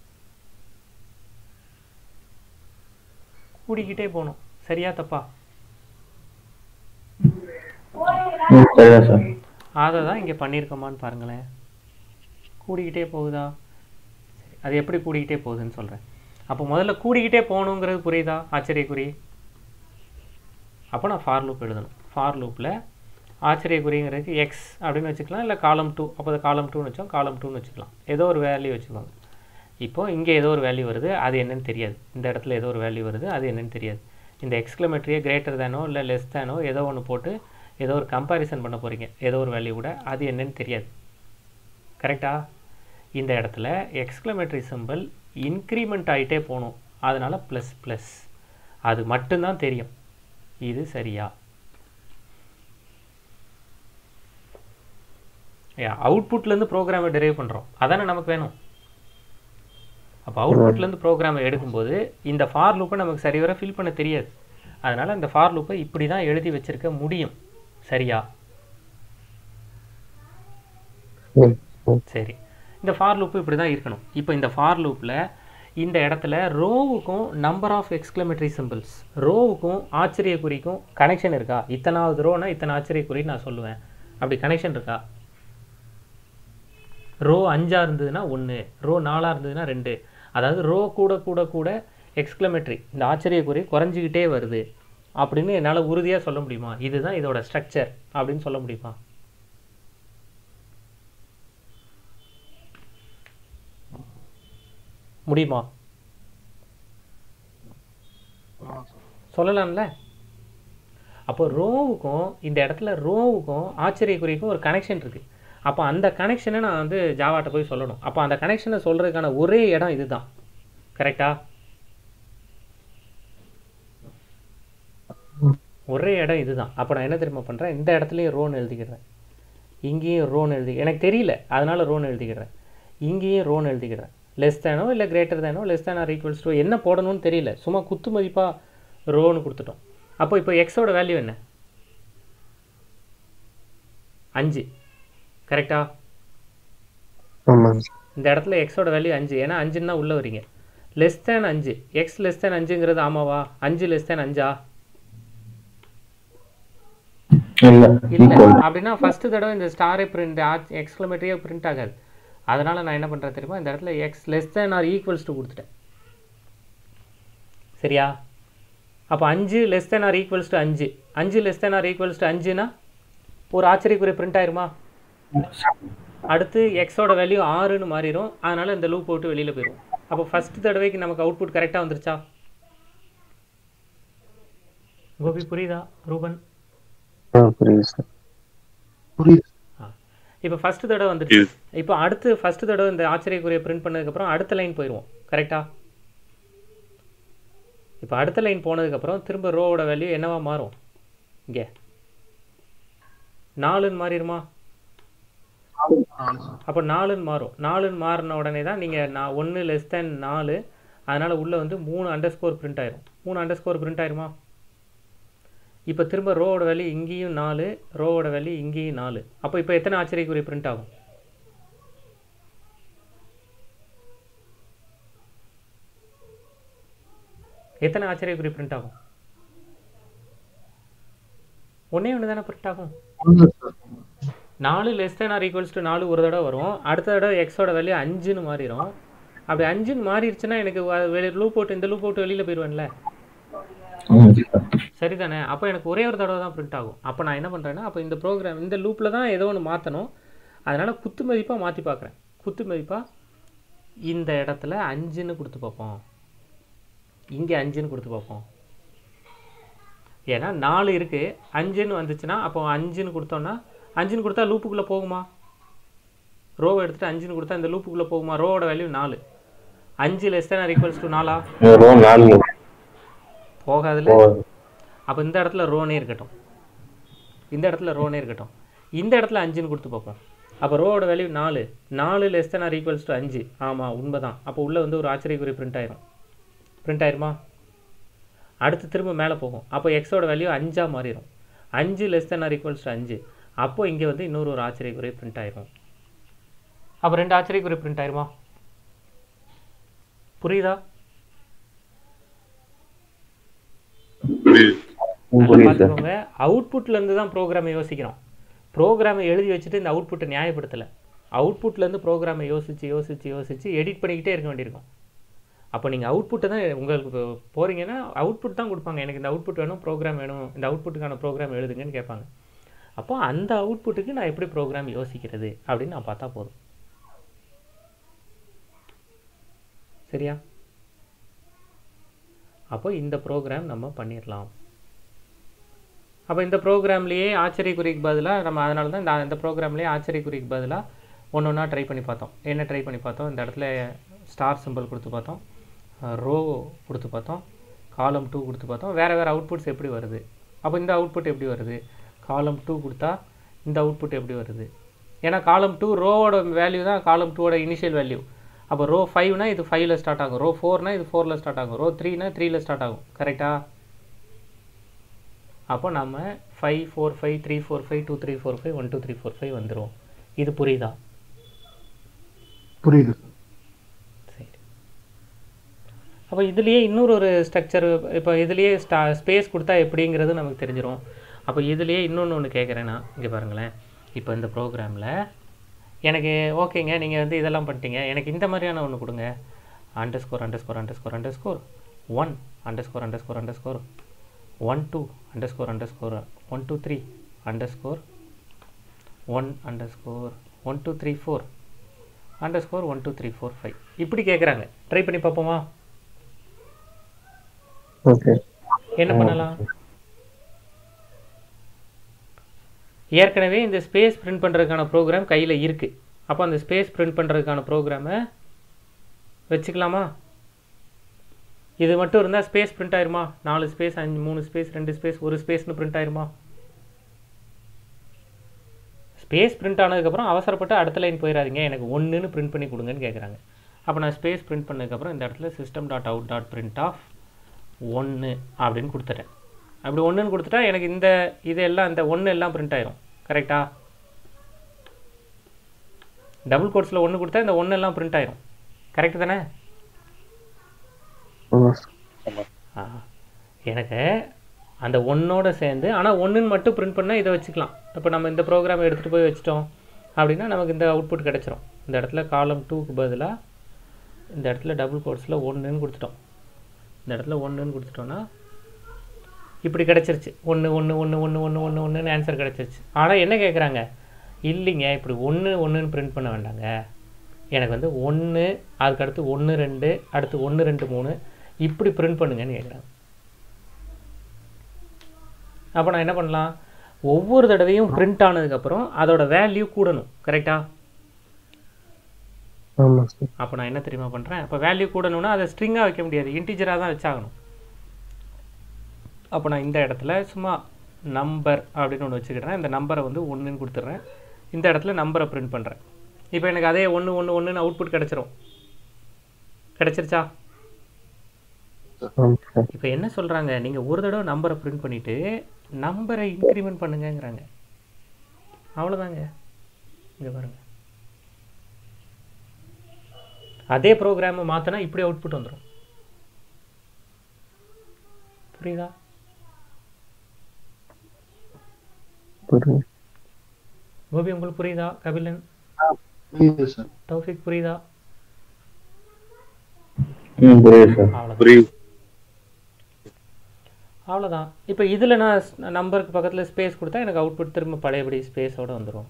[SPEAKER 1] கூடிக்கிட்டே போகணும் சரியா தப்பா
[SPEAKER 4] ம் சரிதான் சார்
[SPEAKER 1] அதை தான் இங்கே பண்ணியிருக்கோமான்னு பாருங்களேன் கூடிக்கிட்டே போகுதா சரி அது எப்படி கூடிக்கிட்டே போகுதுன்னு சொல்கிறேன் அப்போ முதல்ல கூடிக்கிட்டே போகணுங்கிறது புரியுதா ஆச்சரியக்குறி அப்போ நான் ஃபார் லூப் எழுதணும் ஃபார் லூப்பில் ஆச்சரியக்குறிங்கிறதுக்கு எக்ஸ் அப்படின்னு வச்சுக்கலாம் இல்லை காலம் டூ அப்போ அது காலம் டூன்னு வச்சோம் காலம் டூன்னு வச்சுக்கலாம் ஏதோ ஒரு வேல்யூ வச்சுக்கோங்க இப்போ இங்கே ஏதோ ஒரு வேல்யூ வருது அது என்னன்னு தெரியாது இந்த இடத்துல ஏதோ ஒரு வேல்யூ வருது அது என்னன்னு தெரியாது இந்த எக்ஸ்க்ளமேட்டரியை கிரேட்டர் தேனோ இல்லை லெஸ் தேனோ ஏதோ ஒன்று போட்டு ஏதோ ஒரு கம்பேரிசன் பண்ண போகிறீங்க ஏதோ ஒரு வேல்யூ கூட அது என்னன்னு தெரியாது கரெக்டா இந்த இடத்துல எக்ஸ்க்ளமேட்டரி சிம்பிள் இன்க்ரிமெண்ட் ஆகிட்டே போகணும் அதனால் ப்ளஸ் ப்ளஸ் அது மட்டும்தான் தெரியும் இது சரியா அவுட்புட்லேருந்து ப்ரோக்ராமை டெரைவ் பண்ணுறோம் அதானே நமக்கு வேணும் அப்போ அவுட்புட்லேருந்து ப்ரோக்ராமை எடுக்கும்போது இந்த ஃபார் லூப்பை நமக்கு சரிவர ஃபில் பண்ண தெரியாது அதனால் இந்த ஃபார் லூப்பை இப்படி தான் எழுதி வச்சிருக்க முடியும் சரியா
[SPEAKER 5] ம் ம்
[SPEAKER 1] சரி இந்த ஃபார் லூப்பு இப்படி தான் இருக்கணும் இப்போ இந்த ஃபார் லூப்பில் இந்த இடத்துல ரோவுக்கும் நம்பர் ஆஃப் எக்ஸ்க்ளமேட்டரி சிம்பிள்ஸ் ரோவுக்கும் ஆச்சரிய குறிக்கும் கனெக்ஷன் இருக்கா இத்தனாவது ரோனா இத்தனை ஆச்சரிய குறின்னு நான் சொல்லுவேன் அப்படி கனெக்ஷன் இருக்கா ரோ அஞ்சா இருந்ததுன்னா ஒன்று ரோ நாலாக இருந்ததுன்னா ரெண்டு அதாவது ரோ கூட கூட கூட எக்ஸ்க்ளமேட்டரி இந்த ஆச்சரிய குறி குறைஞ்சிக்கிட்டே வருது அப்படின்னு என்னால் உறுதியாக சொல்ல முடியுமா இதுதான் இதோட ஸ்ட்ரக்சர் அப்படின்னு சொல்ல முடியுமா முடியுமா சொல்லலாம்ல அப்போ ரோவுக்கும் இந்த இடத்துல ரோவுக்கும் ஆச்சரியக்குறிக்கும் ஒரு கனெக்ஷன் இருக்கு அப்போ அந்த கனெக்ஷனை நான் வந்து ஜாவாட்ட போய் சொல்லணும் அப்போ அந்த கனெக்ஷனை சொல்றதுக்கான ஒரே இடம் இதுதான் கரெக்டா ஒரே இடம் இதுதான் அப்போ நான் என்ன தெரியுமா பண்ணுறேன் இந்த இடத்துலையும் ரோன்னு எழுதிக்கிறேன் இங்கேயும் ரோன்னு எழுதி எனக்கு தெரியல அதனால ரோன்னு எழுதிக்கிறேன் இங்கேயும் ரோன்னு எழுதிக்கிறேன் லெஸ் தேனோ இல்லை கிரேட்டர் தேனோ less than or equals to என்ன போடணும்னு தெரியல சும்மா குத்து மதிப்பாக ரோன்னு கொடுத்துட்டோம் அப்போ இப்போ எக்ஸோட வேல்யூ என்ன அஞ்சு கரெக்டா
[SPEAKER 5] ஆமாங்க சார்
[SPEAKER 1] இந்த இடத்துல எக்ஸோட வேல்யூ அஞ்சு ஏன்னா அஞ்சுன்னா உள்ளே வரீங்க லெஸ் தேன் அஞ்சு எக்ஸ் லெஸ் தேன் அஞ்சுங்கிறது ஆமாவா அஞ்சு லெஸ் தேன் அஞ்சா
[SPEAKER 4] இல்ல
[SPEAKER 1] இல்லை
[SPEAKER 4] ஈக்குவல்
[SPEAKER 1] அப்படின்னா ஃபஸ்ட்டு தடவை இந்த ஸ்டாரே பிரிண்ட் எக்ஸ்க்ளமேட்டரியே பிரிண்ட் ஆகாது அதனால் நான் என்ன பண்ணுறேன் தெரியுமா இந்த இடத்துல x less than or equals to கொடுத்துட்டேன் சரியா அப்போ அஞ்சு less than or equals to அஞ்சு அஞ்சு less than or equals to அஞ்சுனா ஒரு ஆச்சரியக்குரிய பிரிண்ட் ஆயிருமா அடுத்து எக்ஸோட வேல்யூ ஆறுன்னு மாறிடும் அதனால் இந்த லூப் விட்டு வெளியில் போயிடும் அப்போ ஃபஸ்ட் தடவைக்கு நமக்கு அவுட்புட் கரெக்டாக வந்துருச்சா கோபி புரியுதா ரூபன்
[SPEAKER 5] ஆ புரியுது சார்
[SPEAKER 3] புரியுது
[SPEAKER 1] இப்போ ஃபர்ஸ்ட் தடவை வந்துருச்சு இப்போ அடுத்து ஃபர்ஸ்ட் தடவை இந்த ஆச்சரியக்குரிய பிரிண்ட் பண்ணதுக்கப்புறம் அடுத்த லைன் போயிடுவோம் கரெக்டா இப்போ அடுத்த லைன் போனதுக்கப்புறம் திரும்ப ரோவோட வேல்யூ என்னவா மாறும் இங்கே நாலுன்னு மாறிடுமா அப்போ நாலுன்னு மாறும் நாலுன்னு மாறின உடனே தான் நீங்கள் நான் ஒன்று லெஸ் தேன் நாலு அதனால் உள்ளே வந்து மூணு அண்டர் ஸ்கோர் பிரிண்ட் ஆயிரும் மூணு அண்டர் ஸ்கோர் பிரிண்ட் ஆயிருமா இப்போ திரும்ப ரோவோட வேல்யூ இங்கேயும் நாலு ரோவோட வேல்யூ இங்கேயும் நாலு அப்போ இப்போ எத்தனை ஆச்சரியக்குரிய பிரிண்ட் ஆகும் எத்தனை ஆச்சரியக்குரிய பிரிண்ட் ஆகும் ஒண்ணே ஒன்று தானே பிரிண்ட் ஆகும்
[SPEAKER 3] ஒண்ணு சார்
[SPEAKER 1] நாலு less than or equals to நாலு ஒரு தடவை வரும் அடுத்த தடவை எக்ஸோட வேல்யூ அஞ்சுன்னு மாறிடும் அப்படி அஞ்சுன்னு மாறிடுச்சுன்னா எனக்கு வெளியே லூப் போட்டு இந்த லூப் போட்டு வெளியில் போயிடுவேன்ல
[SPEAKER 4] ஆமாம் சார்
[SPEAKER 1] சரிதானே அப்போ எனக்கு ஒரே ஒரு தடவை தான் பிரிண்ட் ஆகும் அப்போ நான் என்ன பண்ணுறேன்னா அப்போ இந்த ப்ரோக்ராம் இந்த லூப்பில் தான் ஏதோ ஒன்று மாற்றணும் அதனால் குத்து மதிப்பாக மாற்றி பார்க்குறேன் குத்து மதிப்பாக இந்த இடத்துல அஞ்சுன்னு கொடுத்து பார்ப்போம் இங்கே அஞ்சுன்னு கொடுத்து பார்ப்போம் ஏன்னா நாலு இருக்குது அஞ்சுன்னு வந்துச்சுன்னா அப்போ அஞ்சுன்னு கொடுத்தோன்னா அஞ்சுன்னு கொடுத்தா லூப்புக்குள்ளே போகுமா ரோவை எடுத்துகிட்டு அஞ்சுன்னு கொடுத்தா இந்த லூப்புக்குள்ளே போகுமா ரோவோட வேல்யூ நாலு அஞ்சு லெஸ் தேன் ஈக்குவல்ஸ் டு நாலா
[SPEAKER 4] ரோ நாலு
[SPEAKER 1] போகாதுல
[SPEAKER 4] ஓ
[SPEAKER 1] அப்போ இந்த இடத்துல ரோனே இருக்கட்டும் இந்த இடத்துல ரோனே இருக்கட்டும் இந்த இடத்துல அஞ்சுன்னு கொடுத்து பார்ப்போம் அப்போ ரோவோட வேல்யூ நாலு நாலு less than or equals to அஞ்சு ஆமாம் உண்மை தான் அப்போ உள்ளே வந்து ஒரு ஆச்சரியக்குறி பிரிண்ட் ஆயிரும் பிரிண்ட் ஆயிருமா அடுத்து திரும்ப மேலே போகும் அப்போ எக்ஸோட வேல்யூ அஞ்சாக மாறிடும் அஞ்சு less than or equals to அஞ்சு அப்போ இங்கே வந்து இன்னொரு ஒரு ஆச்சரியக்குறி பிரிண்ட் ஆயிரும் அப்போ ரெண்டு ஆச்சரியக்குறி பிரிண்ட் ஆயிருமா புரியுதா
[SPEAKER 2] புரியுது
[SPEAKER 1] நல்லா
[SPEAKER 4] புரியுது சார்
[SPEAKER 1] பார்த்துக்கோங்க அவுட்புட்ல இருந்து தான் ப்ரோக்ராமை யோசிக்கிறோம் ப்ரோக்ராமை எழுதி வச்சுட்டு இந்த அவுட்புட்டை நியாயப்படுத்தலை அவுட்புட்லேருந்து ப்ரோக்ராமை யோசிச்சு யோசிச்சு யோசிச்சு எடிட் பண்ணிக்கிட்டே இருக்க வேண்டியிருக்கும் அப்போ நீங்கள் அவுட்புட்டை தான் உங்களுக்கு இப்போ போகிறீங்கன்னா அவுட்புட் தான் கொடுப்பாங்க எனக்கு இந்த அவுட்புட் வேணும் ப்ரோக்ராம் வேணும் இந்த அவுட்புட்டுக்கான ப்ரோக்ராம் எழுதுங்கன்னு கேட்பாங்க அப்போ அந்த அவுட்புட்டுக்கு நான் எப்படி ப்ரோக்ராம் யோசிக்கிறது அப்படின்னு நான் பார்த்தா போதும் சரியா அப்போ இந்த ப்ரோக்ராம் நம்ம பண்ணிடலாம் அப்போ இந்த ப்ரோக்ராம்லேயே ஆச்சரியக்குறிக்கு பதிலாக நம்ம அதனால தான் இந்த இந்த ப்ரோக்ராம்லேயே ஆச்சரியக்குறிக்கு பதிலாக ஒன்று ஒன்றா ட்ரை பண்ணி பார்த்தோம் என்ன ட்ரை பண்ணி பார்த்தோம் இந்த இடத்துல ஸ்டார் சிம்பிள் கொடுத்து பார்த்தோம் ரோ கொடுத்து பார்த்தோம் காலம் டூ கொடுத்து பார்த்தோம் வேறு வேறு அவுட்புட்ஸ் எப்படி வருது அப்போ இந்த அவுட்புட் எப்படி வருது காலம் டூ கொடுத்தா இந்த அவுட்புட் எப்படி வருது ஏன்னா காலம் டூ ரோவோட வேல்யூ தான் காலம் டூவோட இனிஷியல் வேல்யூ அப்போ ரோ ஃபைவ்னா இது ஃபைவ்ல ஸ்டார்ட் ஆகும் ரோ ஃபோர்னா இது ஃபோரில் ஸ்டார்ட் ஆகும் ரோ த்ரீனா த்ரீல ஸ்டார்ட் ஆகும் கரெக்டா அப்போ நம்ம five four five three four five two three four five one two three four five வந்துடும் இது புரியுதா
[SPEAKER 3] புரியுது
[SPEAKER 1] சரி அப்போ இதுலேயே இன்னொரு ஒரு ஸ்ட்ரக்சர் இப்போ இதுலேயே ஸ்டா ஸ்பேஸ் கொடுத்தா எப்படிங்கிறது நமக்கு தெரிஞ்சிரும் அப்போ இதுலேயே இன்னொன்று ஒன்று கேட்குறேன் நான் இங்கே பாருங்களேன் இப்போ இந்த ப்ரோக்ராமில் எனக்கு ஓகேங்க நீங்கள் வந்து இதெல்லாம் பண்ணிட்டீங்க எனக்கு இந்த மாதிரியான ஒன்று கொடுங்க underscore underscore underscore underscore one underscore underscore underscore one two underscore underscore one two three underscore one underscore one two three four underscore one two three four five இப்படி கேட்குறாங்க ட்ரை பண்ணி பார்ப்போமா
[SPEAKER 5] ஓகே
[SPEAKER 1] என்ன பண்ணலாம் ஏற்கனவே இந்த ஸ்பேஸ் பிரிண்ட் பண்ணுறதுக்கான ப்ரோக்ராம் கையில் இருக்குது அப்போ அந்த ஸ்பேஸ் பிரிண்ட் பண்ணுறதுக்கான ப்ரோக்ராமை வச்சுக்கலாமா இது மட்டும் இருந்தால் ஸ்பேஸ் பிரிண்ட் ஆயிருமா நாலு ஸ்பேஸ் அஞ்சு மூணு ஸ்பேஸ் ரெண்டு ஸ்பேஸ் ஒரு ஸ்பேஸ்னு பிரிண்ட் ஆயிருமா ஸ்பேஸ் பிரிண்ட் ஆனதுக்கப்புறம் அவசரப்பட்டு அடுத்த லைன் போயிடாதீங்க எனக்கு ஒன்றுன்னு பிரிண்ட் பண்ணி கொடுங்கன்னு கேட்குறாங்க அப்போ நான் ஸ்பேஸ் பிரிண்ட் பண்ணதுக்கப்புறம் இந்த இடத்துல system dot out dot print of ஒன்று அப்படின்னு கொடுத்துட்டேன் அப்படி ஒன்றுன்னு கொடுத்துட்டா எனக்கு இந்த இதெல்லாம் இந்த ஒன்று எல்லாம் பிரிண்ட் ஆயிரும் கரெக்டா டபுள் கோட்ஸில் ஒன்று கொடுத்தா இந்த ஒன்று எல்லாம் பிரிண்ட் ஆயிரும் கரெக்டு தானே
[SPEAKER 5] ஆமாம் சார்
[SPEAKER 1] ஆ எனக்கு அந்த ஒன்னோட சேர்ந்து ஆனால் ஒன்றுன்னு மட்டும் பிரிண்ட் பண்ணால் இதை வச்சுக்கலாம் இப்போ நம்ம இந்த ப்ரோக்ராம் எடுத்துகிட்டு போய் வச்சிட்டோம் அப்படின்னா நமக்கு இந்த அவுட்புட் கிடச்சிரும் இந்த இடத்துல காலம் டூக்கு பதிலாக இந்த இடத்துல டபுள் கோட்ஸில் ஒன்றுன்னு கொடுத்துட்டோம் இந்த இடத்துல ஒன்றுன்னு கொடுத்துட்டோன்னா இப்படி கிடச்சிருச்சு ஒன்று ஒன்று ஒன்று ஒன்று ஒன்று ஒன்று ஒன்றுன்னு ஆன்சர் கிடச்சிருச்சு ஆனால் என்ன கேட்குறாங்க இல்லைங்க இப்படி ஒன்று ஒன்றுன்னு பிரிண்ட் பண்ண வேண்டாங்க எனக்கு வந்து ஒன்று அதுக்கடுத்து ஒன்று ரெண்டு அடுத்து ஒன்று ரெண்டு மூணு இப்படி பிரிண்ட் பண்ணுங்கன்னு கேட்குறாங்க அப்போ நான் என்ன பண்ணலாம் ஒவ்வொரு தடவையும் பிரிண்ட் ஆனதுக்கப்புறம் அதோட வேல்யூ கூடணும் கரெக்டா
[SPEAKER 5] ஆமாம் சார்
[SPEAKER 1] அப்போ நான் என்ன தெரியுமா பண்ணுறேன் அப்போ வேல்யூ கூடணும்னா அதை ஸ்ட்ரிங்காக வைக்க முடியாது இன்டிஜராக தான் வச்சாகணும் அப்போ நான் இந்த இடத்துல சும்மா நம்பர் அப்படின்னு ஒன்று வச்சுக்கிறேன் இந்த நம்பரை வந்து ஒன்றுன்னு கொடுத்துட்றேன் இந்த இடத்துல நம்பரை பிரிண்ட் பண்ணுறேன் இப்போ எனக்கு அதே ஒன்று ஒன்று ஒன்றுன்னு அவுட்புட் கிடச்சிரும் கிடச்சிருச்சா
[SPEAKER 5] ஆமாம் சார்
[SPEAKER 1] இப்போ என்ன சொல்கிறாங்க நீங்கள் ஒரு தடவை நம்பரை பிரிண்ட் பண்ணிவிட்டு நம்பரை இன்க்ரிமெண்ட் பண்ணுங்கங்கிறாங்க அவ்வளோதாங்க இங்கே பாருங்க அதே ப்ரோக்ராமை மாற்றினா இப்படி அவுட்புட் வந்துடும் புரியுதா
[SPEAKER 5] புரியுது
[SPEAKER 1] கோபி உங்களுக்கு புரியுதா கபிலன்
[SPEAKER 3] புரியுது சார்
[SPEAKER 1] தௌஃபிக் புரியுதா
[SPEAKER 4] ம் புரியுது சார்
[SPEAKER 1] அவ்வளோதான்
[SPEAKER 2] புரியுது
[SPEAKER 1] அவ்வளோதான் இப்போ இதில் நான் நம்பருக்கு பக்கத்தில் ஸ்பேஸ் கொடுத்தா எனக்கு அவுட்புட் திரும்ப பழையபடி ஸ்பேஸோட வந்துடும்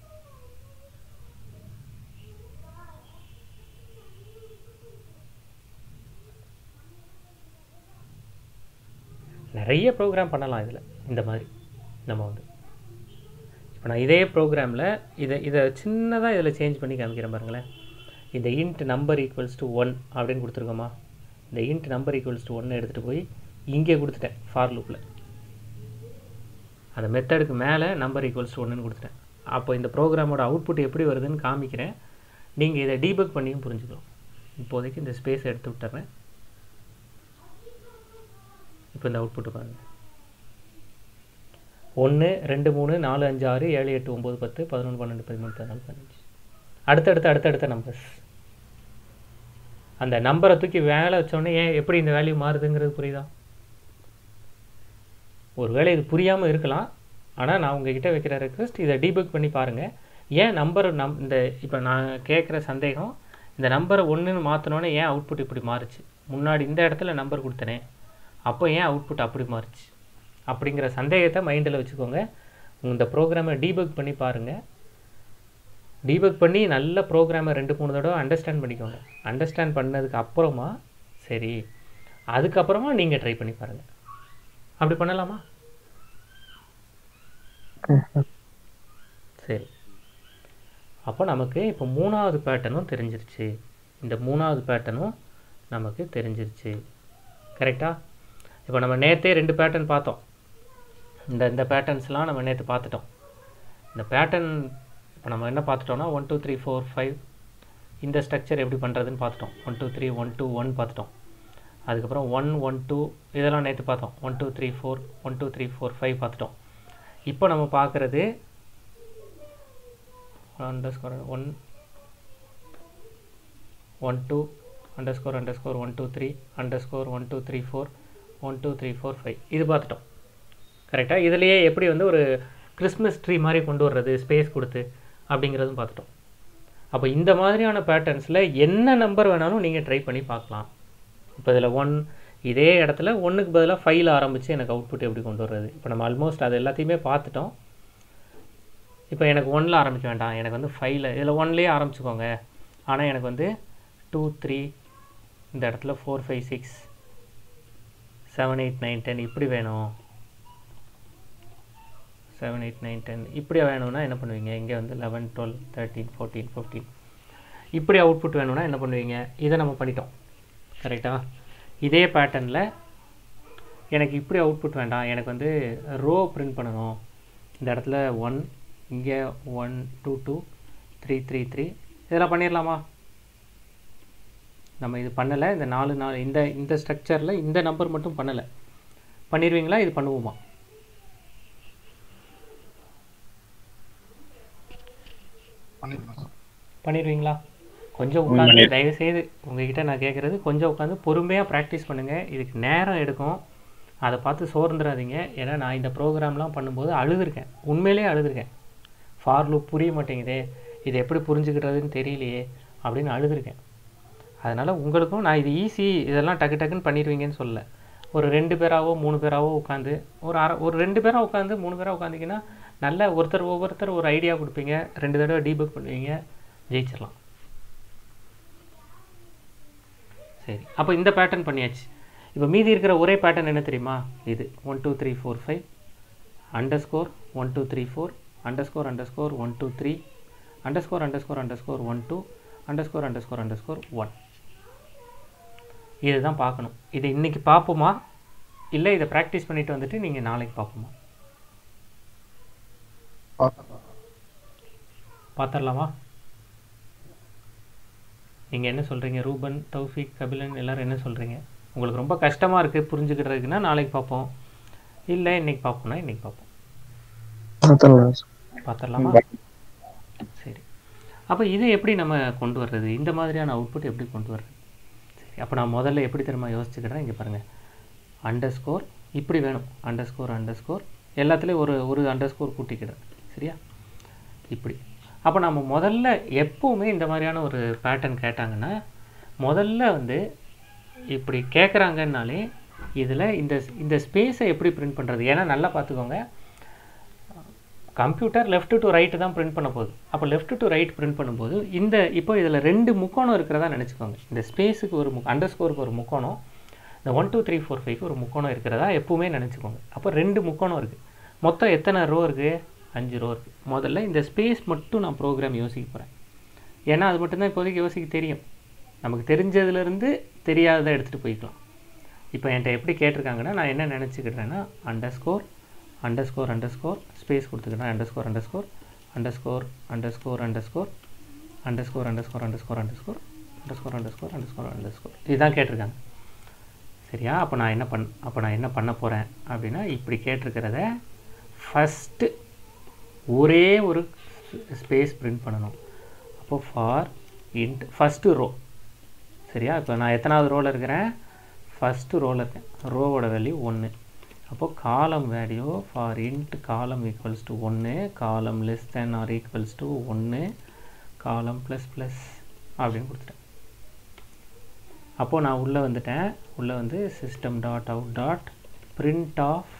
[SPEAKER 1] நிறைய ப்ரோக்ராம் பண்ணலாம் இதில் இந்த மாதிரி நம்ம வந்து இப்போ நான் இதே ப்ரோக்ராமில் இதை இதை சின்னதாக இதில் சேஞ்ச் பண்ணி காமிக்கிறேன் பாருங்களேன் இந்த int number equals to one அப்படின்னு கொடுத்துருக்கோமா இந்த இன்ட் நம்பர் ஈக்குவல்ஸ் டு ஒன்று எடுத்துகிட்டு போய் இங்கே கொடுத்துட்டேன் ஃபார் லூப்பில் அந்த மெத்தடுக்கு மேலே நம்பர் ஈக்குவல்ஸ் டு ஒன்றுன்னு கொடுத்துட்டேன் அப்போ இந்த ப்ரோக்ராமோட அவுட்புட் எப்படி வருதுன்னு காமிக்கிறேன் நீங்கள் இதை டீபக் பண்ணியும் புரிஞ்சுக்கலாம் இப்போதைக்கு இந்த ஸ்பேஸ் எடுத்து விட்டுறேன் இப்போ இந்த அவுட்புட் பாருங்கள் ஒன்று ரெண்டு மூணு நாலு அஞ்சு ஆறு ஏழு எட்டு ஒம்பது பத்து பதினொன்று பன்னெண்டு பதிமூணு பதினாலு பதினஞ்சு அடுத்தடுத்து அடுத்தடுத்த நம்பர்ஸ் அந்த நம்பரை தூக்கி வேலை வச்சோடனே ஏன் எப்படி இந்த வேல்யூ மாறுதுங்கிறது புரியுதா ஒருவேளை இது புரியாமல் இருக்கலாம் ஆனால் நான் உங்ககிட்ட வைக்கிற ரெக்வஸ்ட் இதை டீபக் பண்ணி பாருங்கள் ஏன் நம்பர் நம் இந்த இப்போ நான் கேட்குற சந்தேகம் இந்த நம்பரை ஒன்றுன்னு மாற்றினோன்னே ஏன் அவுட்புட் இப்படி மாறுச்சு முன்னாடி இந்த இடத்துல நம்பர் கொடுத்தனே அப்போ ஏன் அவுட்புட் அப்படி மாறுச்சு அப்படிங்கிற சந்தேகத்தை மைண்டில் வச்சுக்கோங்க இந்த ப்ரோக்ராமை டீபக் பண்ணி பாருங்கள் டீபக் பண்ணி நல்ல ப்ரோக்ராமை ரெண்டு மூணு தடவை அண்டர்ஸ்டாண்ட் பண்ணிக்கோங்க அண்டர்ஸ்டாண்ட் பண்ணதுக்கு அப்புறமா சரி அதுக்கப்புறமா நீங்கள் ட்ரை பண்ணி பாருங்கள் அப்படி பண்ணலாமா சரி அப்போ நமக்கு இப்போ மூணாவது பேட்டர்னும் தெரிஞ்சிருச்சு இந்த மூணாவது பேட்டர்னும் நமக்கு தெரிஞ்சிருச்சு கரெக்டா இப்போ நம்ம நேற்றே ரெண்டு பேட்டர்ன் பார்த்தோம் இந்த இந்த பேட்டர்ன்ஸ்லாம் நம்ம நேற்று பார்த்துட்டோம் இந்த பேட்டர்ன் இப்போ நம்ம என்ன பார்த்துட்டோம்னா one two three four five இந்த ஸ்ட்ரக்சர் எப்படி பண்ணுறதுன்னு பார்த்துட்டோம் one two three one two one பார்த்துட்டோம் அதுக்கப்புறம் ஒன் ஒன் டூ இதெல்லாம் நேற்று பார்த்தோம் one two three four one two three four five பார்த்துட்டோம் இப்போ நம்ம பார்க்குறது underscore one one two underscore underscore one two three underscore one two three four one two three four five இது பார்த்துட்டோம் கரெக்டாக இதுலேயே எப்படி வந்து ஒரு கிறிஸ்மஸ் ட்ரீ மாதிரி கொண்டு வர்றது ஸ்பேஸ் கொடுத்து அப்படிங்கிறதும் பார்த்துட்டோம் அப்போ இந்த மாதிரியான பேட்டர்ன்ஸில் என்ன நம்பர் வேணாலும் நீங்கள் ட்ரை பண்ணி பார்க்கலாம் இப்போ இதில் ஒன் இதே இடத்துல ஒன்றுக்கு பதிலாக ஃபைவ்ல ஆரம்பித்து எனக்கு அவுட்புட் எப்படி கொண்டு வர்றது இப்போ நம்ம ஆல்மோஸ்ட் அது எல்லாத்தையுமே பார்த்துட்டோம் இப்போ எனக்கு ஒன்னில் ஆரம்பிக்க வேண்டாம் எனக்கு வந்து ஃபைவ்ல இதில் ஒன்லேயே ஆரம்பிச்சுக்கோங்க ஆனால் எனக்கு வந்து டூ த்ரீ இந்த இடத்துல four five six seven eight nine ten இப்படி வேணும் செவன் எயிட் நைன் டென் இப்படி வேணும்னா என்ன பண்ணுவீங்க இங்கே வந்து eleven twelve thirteen fourteen fifteen இப்படி அவுட்புட் வேணும்னா என்ன பண்ணுவீங்க இதை நம்ம பண்ணிட்டோம் கரெக்டாக இதே பேட்டர்னில் எனக்கு இப்படி அவுட்புட் வேண்டாம் எனக்கு வந்து ரோ பிரிண்ட் பண்ணணும் இந்த இடத்துல ஒன் இங்கே one two two three three three இதெல்லாம் பண்ணிடலாமா நம்ம இது பண்ணலை இந்த நாலு நாலு இந்த இந்த ஸ்ட்ரக்சரில் இந்த நம்பர் மட்டும் பண்ணலை பண்ணிடுவீங்களா இது பண்ணுவோமா
[SPEAKER 3] பண்ணிடலாம் சார்
[SPEAKER 1] பண்ணிடுவீங்களா கொஞ்சம் உட்காந்து தயவுசெய்து உங்ககிட்ட நான் கேட்குறது கொஞ்சம் உட்காந்து பொறுமையாக ப்ராக்டிஸ் பண்ணுங்கள் இதுக்கு நேரம் எடுக்கும் அதை பார்த்து சோர்ந்துடாதீங்க ஏன்னா நான் இந்த ப்ரோக்ராம்லாம் பண்ணும்போது அழுதுருக்கேன் உண்மையிலேயே அழுதுருக்கேன் ஃபார் லூப் புரிய மாட்டேங்குதே இது எப்படி புரிஞ்சுக்கிறதுன்னு தெரியலையே அப்படின்னு அழுதுருக்கேன் அதனால் உங்களுக்கும் நான் இது ஈஸி இதெல்லாம் டக்கு டக்குன்னு பண்ணிடுவீங்கன்னு சொல்லல ஒரு ரெண்டு பேராவோ மூணு பேராவோ உட்காந்து ஒரு அரை ஒரு ரெண்டு பேராக உட்காந்து மூணு பேராக உட்காந்திங்கன்னா நல்ல ஒருத்தர் ஒவ்வொருத்தர் ஒரு ஐடியா கொடுப்பீங்க ரெண்டு தடவை டீபக் பண்ணுவீங்க ஜெயிச்சிடலாம் சரி அப்போ இந்த பேட்டர்ன் பண்ணியாச்சு இப்போ மீதி இருக்கிற ஒரே பேட்டர்ன் என்ன தெரியுமா இது one two three four five underscore one two three four underscore underscore one two three underscore underscore underscore one two underscore underscore underscore one இதுதான் பார்க்கணும் இதை இன்னைக்கு பார்ப்போமா இல்லை இதை ப்ராக்டிஸ் பண்ணிட்டு வந்துட்டு நீங்கள் நாளைக்கு பார்ப்போமா பார்த்துடலாமா நீங்கள் என்ன சொல்கிறீங்க ரூபன் தௌஃபிக் கபிலன் எல்லாரும் என்ன சொல்கிறீங்க உங்களுக்கு ரொம்ப கஷ்டமாக இருக்குது புரிஞ்சுக்கிறதுக்குன்னா நாளைக்கு பார்ப்போம் இல்லை இன்னைக்கு பார்ப்போம்னா இன்னைக்கு பார்ப்போம்
[SPEAKER 5] பார்த்துடலாம் சார்
[SPEAKER 1] பார்த்துடலாமா சரி அப்போ இதை எப்படி நம்ம கொண்டு வர்றது இந்த மாதிரியான அவுட்புட் எப்படி கொண்டு வர்றது சரி அப்போ நான் முதல்ல எப்படி தெரியுமா யோசிச்சுக்கிறேன் இங்கே பாருங்கள் அண்டர் ஸ்கோர் இப்படி வேணும் அண்டர் ஸ்கோர் அண்டர் ஸ்கோர் எல்லாத்துலேயும் ஒரு ஒரு அண்டர் ஸ்கோர் கூட்டிக்கிறேன் சரியா இப்படி அப்போ நம்ம முதல்ல எப்போவுமே இந்த மாதிரியான ஒரு பேட்டர்ன் கேட்டாங்கன்னா முதல்ல வந்து இப்படி கேட்குறாங்கன்னாலே இதில் இந்த இந்த ஸ்பேஸை எப்படி பிரிண்ட் பண்ணுறது ஏன்னா நல்லா பார்த்துக்கோங்க கம்ப்யூட்டர் லெஃப்ட் டு ரைட்டு தான் பிரிண்ட் பண்ண போகுது அப்போ லெஃப்ட் டு ரைட் பிரிண்ட் பண்ணும்போது இந்த இப்போ இதில் ரெண்டு முக்கோணம் இருக்கிறதா நினச்சிக்கோங்க இந்த ஸ்பேஸுக்கு ஒரு முக் அண்டர் ஸ்கோருக்கு ஒரு முக்கோணம் இந்த ஒன் டூ த்ரீ ஃபோர் ஃபைவ்க்கு ஒரு முக்கோணம் இருக்கிறதா எப்பவுமே நினச்சிக்கோங்க அப்போ ரெண்டு முக்கோணம் இருக்குது மொத்தம் எத்தனை ரோ இருக்குது அஞ்சு ரோ இருக்குது முதல்ல இந்த ஸ்பேஸ் மட்டும் நான் ப்ரோக்ராம் யோசிக்க போகிறேன் ஏன்னா அது மட்டும்தான் இப்போதைக்கு யோசிக்க தெரியும் நமக்கு தெரிஞ்சதுலேருந்து தெரியாததை எடுத்துகிட்டு போய்க்கலாம் இப்போ என்கிட்ட எப்படி கேட்டிருக்காங்கன்னா நான் என்ன நினச்சிக்கிட்டேன்னா underscore underscore underscore space கொடுத்துக்கிட்டேன் underscore underscore underscore underscore underscore underscore underscore underscore underscore underscore underscore underscore underscore இதுதான் கேட்டிருக்காங்க சரியா அப்போ நான் என்ன பண் அப்போ நான் என்ன பண்ண போகிறேன் அப்படின்னா இப்படி கேட்டிருக்கிறத ஃபஸ்ட்டு ஒரே ஒரு ஸ்பேஸ் பிரிண்ட் பண்ணணும் அப்போ ஃபார் இன்ட் ஃபஸ்ட்டு ரோ சரியா இப்போ நான் எத்தனாவது ரோவில் இருக்கிறேன் ஃபஸ்ட்டு ரோவில் இருக்கேன் ரோவோட வேல்யூ ஒன்று அப்போது column value for int column equals to ஒன்று column less than or equals to ஒன்று காலம் ப்ளஸ் ப்ளஸ் அப்படின்னு கொடுத்துட்டேன் அப்போது நான் உள்ளே வந்துட்டேன் உள்ளே வந்து system dot out dot print of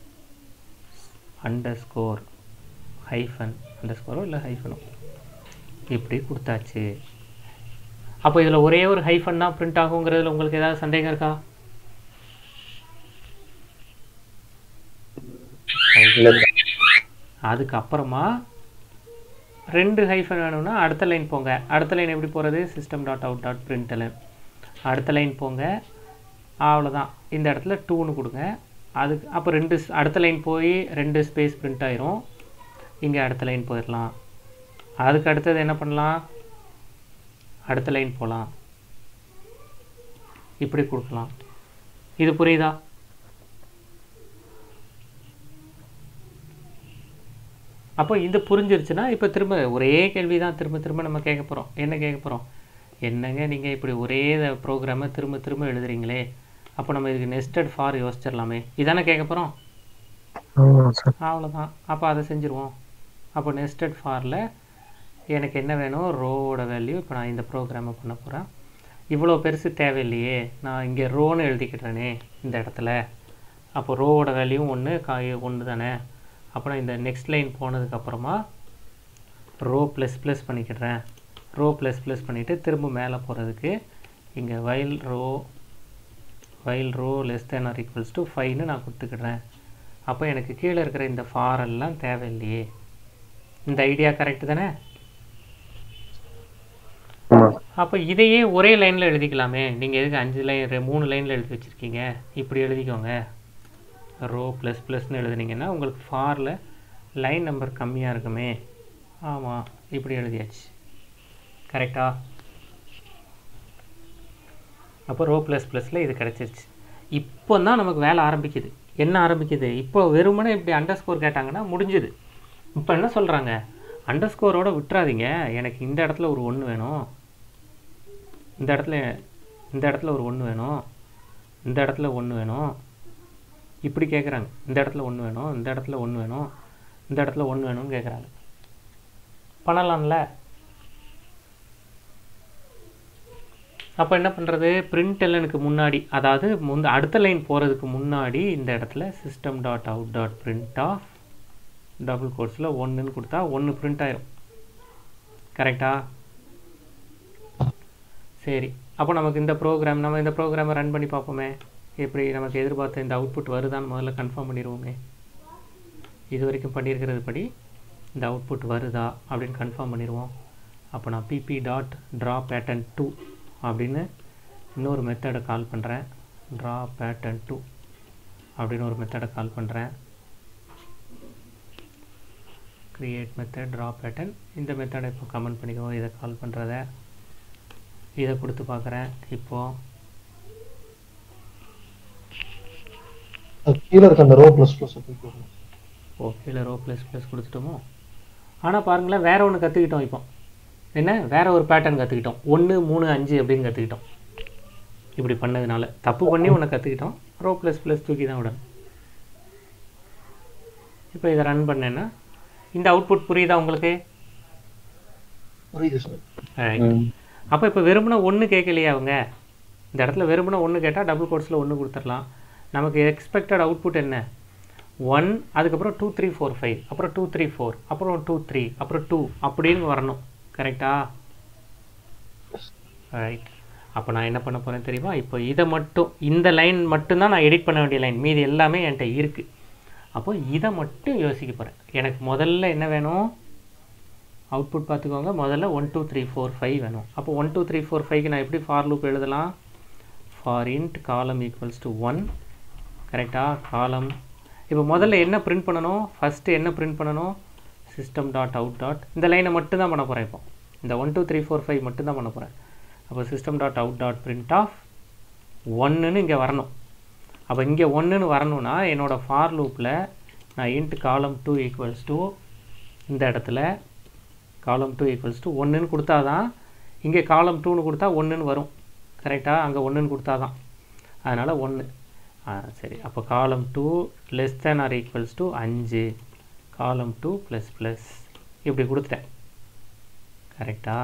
[SPEAKER 1] underscore hyphen அண்டர் ஸ்கோரோ இல்லை ஹைஃபனோ இப்படி கொடுத்தாச்சு அப்போ இதில் ஒரே ஒரு ஹைஃபன் தான் பிரிண்ட் ஆகுங்கிறதுல உங்களுக்கு ஏதாவது சந்தேகம் இருக்கா
[SPEAKER 5] இல்லை
[SPEAKER 1] அதுக்கப்புறமா ரெண்டு ஹைஃபன் வேணும்னா அடுத்த லைன் போங்க அடுத்த லைன் எப்படி போகிறது system dot out dot print அடுத்த லைன் போங்க அவ்வளோதான் இந்த இடத்துல டூன்னு கொடுங்க அதுக்கு அப்போ ரெண்டு ஸ்- அடுத்த லைன் போய் ரெண்டு ஸ்பேஸ் பிரிண்ட் ஆயிரும் இங்கே அடுத்த லைன் போயிடலாம் அதுக்கு அடுத்தது என்ன பண்ணலாம் அடுத்த லைன் போகலாம் இப்படி கொடுக்கலாம் இது புரியுதா அப்போ இது புரிஞ்சிருச்சுன்னா இப்போ திரும்ப ஒரே கேள்வி தான் திரும்ப திரும்ப நம்ம கேட்க போகிறோம் என்ன கேட்க போகிறோம் என்னங்க நீங்கள் இப்படி ஒரே ப்ரோக்ராமை திரும்ப திரும்ப எழுதுறீங்களே அப்போ நம்ம இதுக்கு நெஸ்டட் ஃபார் யோசிச்சிடலாமே இதானே கேட்க போகிறோம்
[SPEAKER 5] ஆமாம் சார்
[SPEAKER 1] அவ்வளோதான் அப்போ அதை செஞ்சுருவோம் அப்போ நெஸ்டட் ஃபாரில் எனக்கு என்ன வேணும் ரோவோட வேல்யூ இப்போ நான் இந்த ப்ரோக்ராமை பண்ண போகிறேன் இவ்வளோ பெருசு தேவையில்லையே நான் இங்கே ரோன்னு எழுதிக்கிட்டேனே இந்த இடத்துல அப்போ ரோவோட வேல்யூவும் ஒன்று காய் ஒன்று தானே அப்போ நான் இந்த நெக்ஸ்ட் லைன் போனதுக்கப்புறமா ரோ ப்ளஸ் ப்ளஸ் பண்ணிக்கிடுறேன் ரோ ப்ளஸ் ப்ளஸ் பண்ணிவிட்டு திரும்ப மேலே போகிறதுக்கு இங்கே while row while row less than or equals to ஃபைவ்னு நான் கொடுத்துக்கிடுறேன் அப்போ எனக்கு கீழே இருக்கிற இந்த ஃபார் எல்லாம் தேவையில்லையே இந்த ஐடியா கரெக்டு தானே
[SPEAKER 5] ஆமாம்
[SPEAKER 1] அப்போ இதையே ஒரே லைனில் எழுதிக்கலாமே நீங்கள் எதுக்கு அஞ்சு லைன் மூணு லைனில் எழுதி வச்சுருக்கீங்க இப்படி எழுதிக்கோங்க ரோ ப்ளஸ் ப்ளஸ்னு எழுதுனீங்கன்னா உங்களுக்கு ஃபாரில் லைன் நம்பர் கம்மியாக இருக்குமே ஆமாம் இப்படி எழுதியாச்சு கரெக்டா அப்போ ரோ ப்ளஸ் ப்ளஸில் இது கிடச்சிருச்சு இப்போ தான் நமக்கு வேலை ஆரம்பிக்குது என்ன ஆரம்பிக்குது இப்போ வெறுமனே இப்படி அண்டர் ஸ்கோர் கேட்டாங்கன்னா முடிஞ்சுது இப்போ என்ன சொல்கிறாங்க அண்டர் ஸ்கோரோட விட்டுறாதீங்க எனக்கு இந்த இடத்துல ஒரு ஒன்று வேணும் இந்த இடத்துல இந்த இடத்துல ஒரு ஒன்று வேணும் இந்த இடத்துல ஒன்று வேணும் இப்படி கேட்குறாங்க இந்த இடத்துல ஒன்று வேணும் இந்த இடத்துல ஒன்று வேணும் இந்த இடத்துல ஒன்று வேணும்னு கேட்குறாங்க பண்ணலாம்ல அப்போ என்ன பண்ணுறது பிரிண்ட் எல்லனுக்கு முன்னாடி அதாவது முந்த அடுத்த லைன் போகிறதுக்கு முன்னாடி இந்த இடத்துல system dot out dot print of double கோட்ஸில் ஒன்றுன்னு கொடுத்தா ஒன்று பிரிண்ட் ஆயிரும் கரெக்டா சரி அப்போ நமக்கு இந்த ப்ரோக்ராம் நம்ம இந்த ப்ரோக்ராமை ரன் பண்ணி பார்ப்போமே எப்படி நமக்கு எதிர்பார்த்த இந்த அவுட்புட் வருதான்னு முதல்ல கன்ஃபார்ம் பண்ணிடுவோமே இது வரைக்கும் பண்ணியிருக்கிறது படி இந்த அவுட்புட் வருதா அப்படின்னு கன்ஃபார்ம் பண்ணிடுவோம் அப்போ நான் P P dot draw pattern two அப்படின்னு இன்னொரு மெத்தடை கால் பண்ணுறேன் ட்ரா பேட்டர்ன் டூ அப்படின்னு ஒரு மெத்தடை கால் பண்ணுறேன் create method draw pattern இந்த மெத்தடை இப்போ கமெண்ட் பண்ணிக்கோ இதை கால் பண்ணுறத இதை கொடுத்து பார்க்குறேன் இப்போ
[SPEAKER 3] அது கீழே இருக்க அந்த ரோ ப்ளஸ் ப்ளஸ் தூக்கிடணும்
[SPEAKER 1] ஓ கீழே ரோ ப்ளஸ் ப்ளஸ் கொடுத்துட்டோமோ ஆனால் பாருங்களேன் வேற ஒன்று கற்றுக்கிட்டோம் இப்போ என்ன வேற ஒரு பேட்டர்ன் கற்றுக்கிட்டோம் ஒன்று மூணு அஞ்சு அப்படின்னு கற்றுக்கிட்டோம் இப்படி பண்ணதுனால தப்பு பண்ணி ஒன்று கற்றுக்கிட்டோம் ரோ ப்ளஸ் ப்ளஸ் தூக்கி தான் விடணும் இப்போ இதை ரன் பண்ணேன்னா இந்த அவுட்புட் புரியுதா உங்களுக்கு
[SPEAKER 3] புரியுது சார்
[SPEAKER 1] Right. அப்போ இப்போ வெறுமனே ஒன்று கேட்கலையே அவங்க இந்த இடத்துல வெறுமனே ஒன்று கேட்டால் டபுள் கோட்ஸில் ஒன்று கொடுத்துடலாம் நமக்கு எக்ஸ்பெக்டட் அவுட்புட் என்ன ஒன் அதுக்கப்புறம் டூ த்ரீ ஃபோர் ஃபைவ் அப்புறம் டூ த்ரீ ஃபோர் அப்புறம் டூ த்ரீ அப்புறம் டூ அப்படின்னு வரணும் கரெக்டா ரைட் அப்போ நான் என்ன பண்ண போகிறேன் தெரியுமா இப்போ இதை மட்டும் இந்த லைன் மட்டும்தான் நான் எடிட் பண்ண வேண்டிய லைன் மீதி எல்லாமே என்கிட்ட இருக்குது அப்போ இதை மட்டும் யோசிக்க போகிறேன் எனக்கு முதல்ல என்ன வேணும் அவுட்புட் பார்த்துக்கோங்க முதல்ல one two three four five வேணும் அப்போ ஒன் டூ த்ரீ ஃபோர் ஃபைவ்க்கு நான் எப்படி ஃபார் லூப் எழுதலாம் for int column equals to one கரெக்டாக காலம் இப்போ முதல்ல என்ன பிரிண்ட் பண்ணணும் ஃபஸ்ட்டு என்ன பிரிண்ட் பண்ணணும் சிஸ்டம் டாட் அவுட் டாட் இந்த லைனை மட்டும் தான் பண்ண போகிறேன் இப்போ இந்த one two three four five மட்டும் தான் பண்ண போகிறேன் அப்போ system dot out dot print of ஒன்றுன்னு இங்கே வரணும் அப்போ இங்கே ஒன்றுன்னு வரணும்னா என்னோடய ஃபார் லூப்பில் நான் int column two equals to இந்த இடத்துல காலம் டூ ஈக்குவல்ஸ் டு ஒன்றுன்னு கொடுத்தா தான் இங்கே காலம் டூன்னு கொடுத்தா ஒன்றுன்னு வரும் கரெக்டாக அங்கே ஒன்றுன்னு கொடுத்தா தான் அதனால் ஒன்று சரி அப்போ column two less than or equals to அஞ்சு காலம் டூ ப்ளஸ் ப்ளஸ் இப்படி கொடுத்துட்டேன் கரெக்டா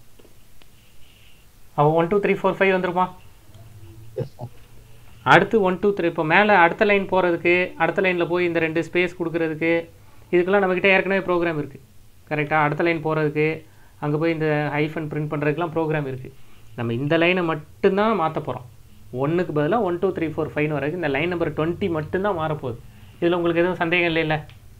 [SPEAKER 1] அப்போ one two three four five வந்துருமா
[SPEAKER 3] எஸ் சார்
[SPEAKER 1] அடுத்து ஒன் டூ த்ரீ இப்போ மேலே அடுத்த லைன் போகிறதுக்கு அடுத்த லைனில் போய் இந்த ரெண்டு ஸ்பேஸ் கொடுக்கறதுக்கு இதுக்கெல்லாம் நம்மக்கிட்ட ஏற்கனவே ப்ரோக்ராம் இருக்குது கரெக்டாக அடுத்த லைன் போகிறதுக்கு அங்கே போய் இந்த ஹைஃபன் பிரிண்ட் பண்ணுறதுக்குலாம் ப்ரோக்ராம் இருக்குது நம்ம இந்த லைனை மட்டும்தான் மாற்ற போகிறோம் ஒன்றுக்கு பதிலாக one two three four five வரைக்கும் இந்த லைன் நம்பர் டுவெண்ட்டி மட்டும்தான் மாறப்போகுது இதில் உங்களுக்கு எதுவும் சந்தேகம் இல்லைல்ல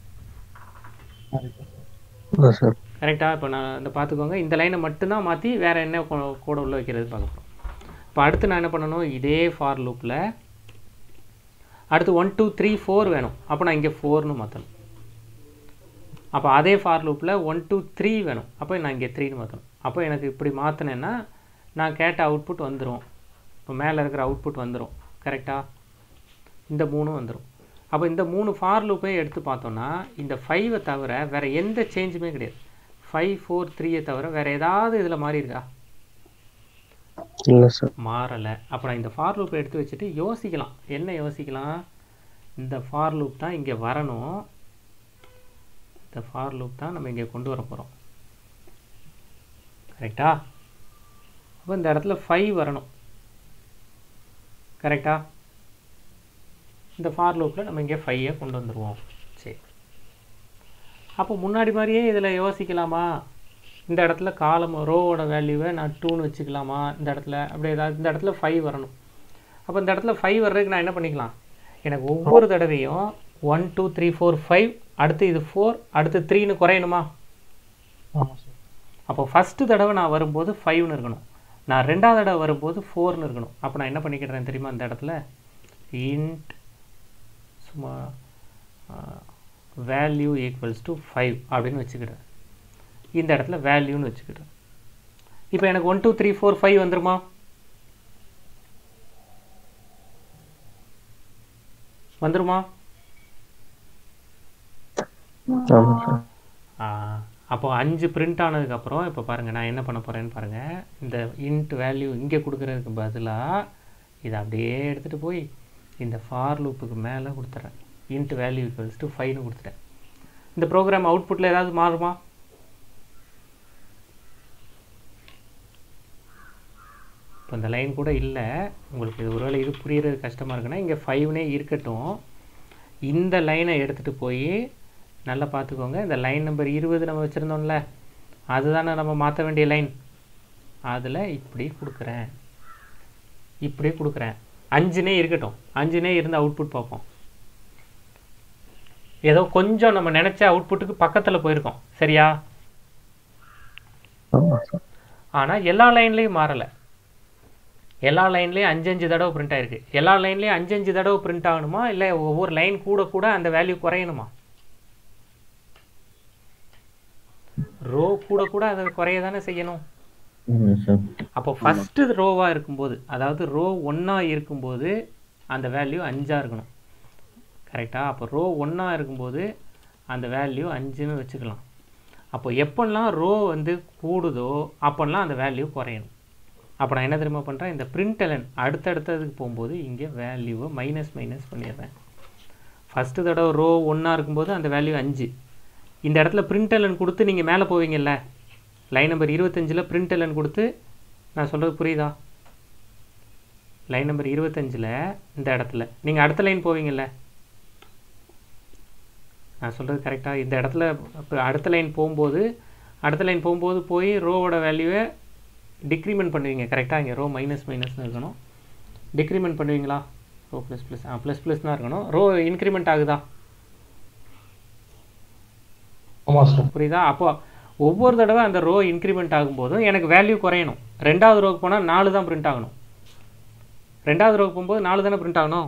[SPEAKER 5] இல்லை சார்
[SPEAKER 1] கரெக்டாக இப்போ நான் இந்த பார்த்துக்கோங்க இந்த லைனை மட்டும்தான் மாற்றி வேறு என்ன கொ- கூட உள்ள வைக்கிறது பார்க்க போகிறோம் இப்போ அடுத்து நான் என்ன பண்ணணும் இதே ஃபார் லூப்பில் அடுத்து ஒன் டூ த்ரீ ஃபோர் வேணும் அப்போ நான் இங்கே ஃபோர்னு மாற்றணும் அப்போ அதே ஃபார் லூப்பில் ஒன் டூ த்ரீ வேணும் அப்போ நான் இங்கே த்ரீன்னு மாற்றணும் அப்போ எனக்கு இப்படி மாற்றினேன்னா நான் கேட்ட அவுட்புட் வந்துடும் இப்போ மேலே இருக்கிற அவுட்புட் வந்துடும் கரெக்டாக இந்த மூணும் வந்துடும் அப்போ இந்த மூணு ஃபார் லூப்பையும் எடுத்து பார்த்தோன்னா இந்த ஃபைவை தவிர வேறு எந்த சேஞ்சுமே கிடையாது ஃபைவ் ஃபோர் த்ரீயை தவிர வேறு ஏதாவது இதில் மாறி இருக்கா
[SPEAKER 5] இல்லை சார்
[SPEAKER 1] மாறலை அப்போ நான் இந்த ஃபார் லூப்பை எடுத்து வச்சுட்டு யோசிக்கலாம் என்ன யோசிக்கலாம் இந்த ஃபார் லூப் தான் இங்கே வரணும் இந்த ஃபார் லூப் தான் நம்ம இங்கே கொண்டு வர போகிறோம் கரெக்டா அப்போ இந்த இடத்துல ஃபைவ் வரணும் கரெக்டா இந்த ஃபார் லூப்பில் நம்ம இங்கே ஃபைவை கொண்டு வந்துடுவோம் சரி அப்போ முன்னாடி மாதிரியே இதில் யோசிக்கலாமா இந்த இடத்துல காலம் ரோவோட வேல்யூவை நான் டூன்னு வச்சுக்கலாமா இந்த இடத்துல அப்படி ஏதாவது இந்த இடத்துல ஃபைவ் வரணும் அப்போ இந்த இடத்துல ஃபைவ் வர்றதுக்கு நான் என்ன பண்ணிக்கலாம் எனக்கு ஒவ்வொரு தடவையும் one two three four five அடுத்து இது ஃபோர் அடுத்து த்ரீன்னு குறையணுமா
[SPEAKER 3] ஆமாம் சார்
[SPEAKER 1] அப்போ ஃபஸ்ட்டு தடவை நான் வரும்போது ஃபைவ்னு இருக்கணும் நான் ரெண்டாவது தடவை வரும்போது ஃபோர்னு இருக்கணும் அப்போ நான் என்ன பண்ணிக்கிறேன் தெரியுமா இந்த இடத்துல இன்ட் சும்மா வேல்யூ ஈக்குவல்ஸ் டு ஃபைவ் அப்படின்னு வச்சுக்கிடுறேன் இந்த இடத்துல வேல்யூன்னு வச்சுக்கிடுறேன் இப்போ எனக்கு one two three four five வந்துருமா வந்துருமா
[SPEAKER 5] ஆமாம் சார்
[SPEAKER 1] ஆ, அப்போ அஞ்சு பிரிண்ட் ஆனதுக்கப்புறம் இப்போ பாருங்கள் நான் என்ன பண்ண போகிறேன்னு பாருங்கள் இந்த இன்ட் வேல்யூ இங்கே கொடுக்குறதுக்கு பதிலாக இதை அப்படியே எடுத்துகிட்டு போய் இந்த ஃபார் லூப்புக்கு மேலே கொடுத்துட்றேன் இன்ட் வேல்யூ ஈக்குவல்ஸ் டு ஃபைவ்னு கொடுத்துட்டேன் இந்த ப்ரோக்ராம் அவுட்புட்டில் ஏதாவது மாறுமா இப்போ இந்த லைன் கூட இல்லை உங்களுக்கு இது ஒருவேளை இது புரியறது கஷ்டமாக இருக்குன்னா இங்கே ஃபைவ்னே இருக்கட்டும் இந்த லைனை எடுத்துகிட்டு போய் நல்லா பார்த்துக்கோங்க இந்த லைன் நம்பர் இருபது நம்ம வச்சுருந்தோம்ல அதுதானே நம்ம மாற்ற வேண்டிய லைன் அதில் இப்படி கொடுக்குறேன் இப்படி கொடுக்குறேன் அஞ்சுனே இருக்கட்டும் அஞ்சுனே இருந்து அவுட்புட் பார்ப்போம் ஏதோ கொஞ்சம் நம்ம நினச்ச அவுட்புட்டுக்கு பக்கத்தில் போயிருக்கோம் சரியா
[SPEAKER 5] ஆமாம் சார்
[SPEAKER 1] ஆனால் எல்லா லைன்லேயும் மாறலை எல்லா லைன்லேயும் அஞ்சு அஞ்சு தடவை பிரிண்ட் ஆயிருக்கு எல்லா லைன்லேயும் அஞ்சு அஞ்சு தடவை பிரிண்ட் ஆகணுமா இல்லை ஒவ்வொரு லைன் கூட கூட அந்த வேல்யூ குறையணுமா ரோ கூட கூட அதை குறைய தானே செய்யணும்
[SPEAKER 4] ஆமாம் சார்
[SPEAKER 1] அப்போ ஃபஸ்ட்டு ரோவாக இருக்கும்போது அதாவது ரோ ஒன்றா இருக்கும்போது அந்த வேல்யூ அஞ்சாக இருக்கணும் கரெக்டாக அப்போ ரோ ஒன்றா இருக்கும்போது அந்த வேல்யூ அஞ்சுன்னு வச்சுக்கலாம் அப்போ எப்பெல்லாம் ரோ வந்து கூடுதோ அப்போல்லாம் அந்த வேல்யூ குறையணும் அப்போ நான் என்ன தெரியுமா பண்ணுறேன் இந்த பிரிண்டலன் அடுத்தடுத்ததுக்கு போகும்போது இங்கே வேல்யூவை மைனஸ் மைனஸ் பண்ணிடுறேன் ஃபஸ்ட்டு தடவை ரோ ஒன்றா இருக்கும்போது அந்த வேல்யூ அஞ்சு இந்த இடத்துல பிரிண்டலன் கொடுத்து நீங்கள் மேலே போவீங்கல்ல லைன் நம்பர் இருபத்தஞ்சில் பிரிண்டலன் கொடுத்து நான் சொல்கிறது புரியுதா லைன் நம்பர் இருபத்தஞ்சில் இந்த இடத்துல நீங்கள் அடுத்த லைன் போவீங்கல்ல நான் சொல்கிறது கரெக்டாக இந்த இடத்துல இப்போ அடுத்த லைன் போகும்போது அடுத்த லைன் போகும்போது போய் ரோவோட வேல்யூவை டிக்ரிமெண்ட் பண்ணுவீங்க கரெக்டாக இங்கே ரோ மைனஸ் மைனஸ்னு இருக்கணும் டிக்ரிமெண்ட் பண்ணுவீங்களா ரோ ப்ளஸ் ப்ளஸ் ஆ ப்ளஸ் ப்ளஸ் தான் இருக்கணும் ரோ இன்க்ரிமெண்ட் ஆகுதா
[SPEAKER 3] ஆமாம் சார்
[SPEAKER 1] புரியுதா அப்போ ஒவ்வொரு தடவை அந்த ரோ இன்க்ரிமெண்ட் ஆகும்போதும் எனக்கு வேல்யூ குறையணும் ரெண்டாவது ரோக்கு போனால் நாலு தான் பிரிண்ட் ஆகணும் ரெண்டாவது ரோக்கு போகும்போது நாலு தானே பிரிண்ட் ஆகணும்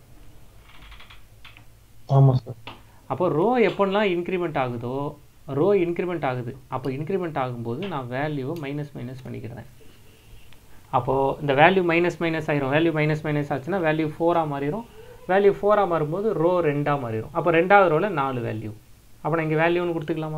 [SPEAKER 3] ஆமாம் சார்
[SPEAKER 1] அப்போ ரோ எப்போல்லாம் இன்க்ரிமெண்ட் ஆகுதோ ரோ இன்க்ரிமெண்ட் ஆகுது அப்போ இன்க்ரிமெண்ட் ஆகும்போது நான் வேல்யூவை மைனஸ் மைனஸ் பண்ணிக்கிறேன் அப்போது இந்த வேல்யூ மைனஸ் மைனஸ் ஆயிரும் வேல்யூ மைனஸ் மைனஸ் ஆச்சுன்னா வேல்யூ ஃபோராக மாறிடும் வேல்யூ ஃபோராக மாறும்போது ரோ ரெண்டாக மாறிடும் அப்போ ரெண்டாவது ரோவில் நாலு வேல்யூ அப்போ நான் இங்கே வேல்யூன்னு கொடுத்துக்கலாமா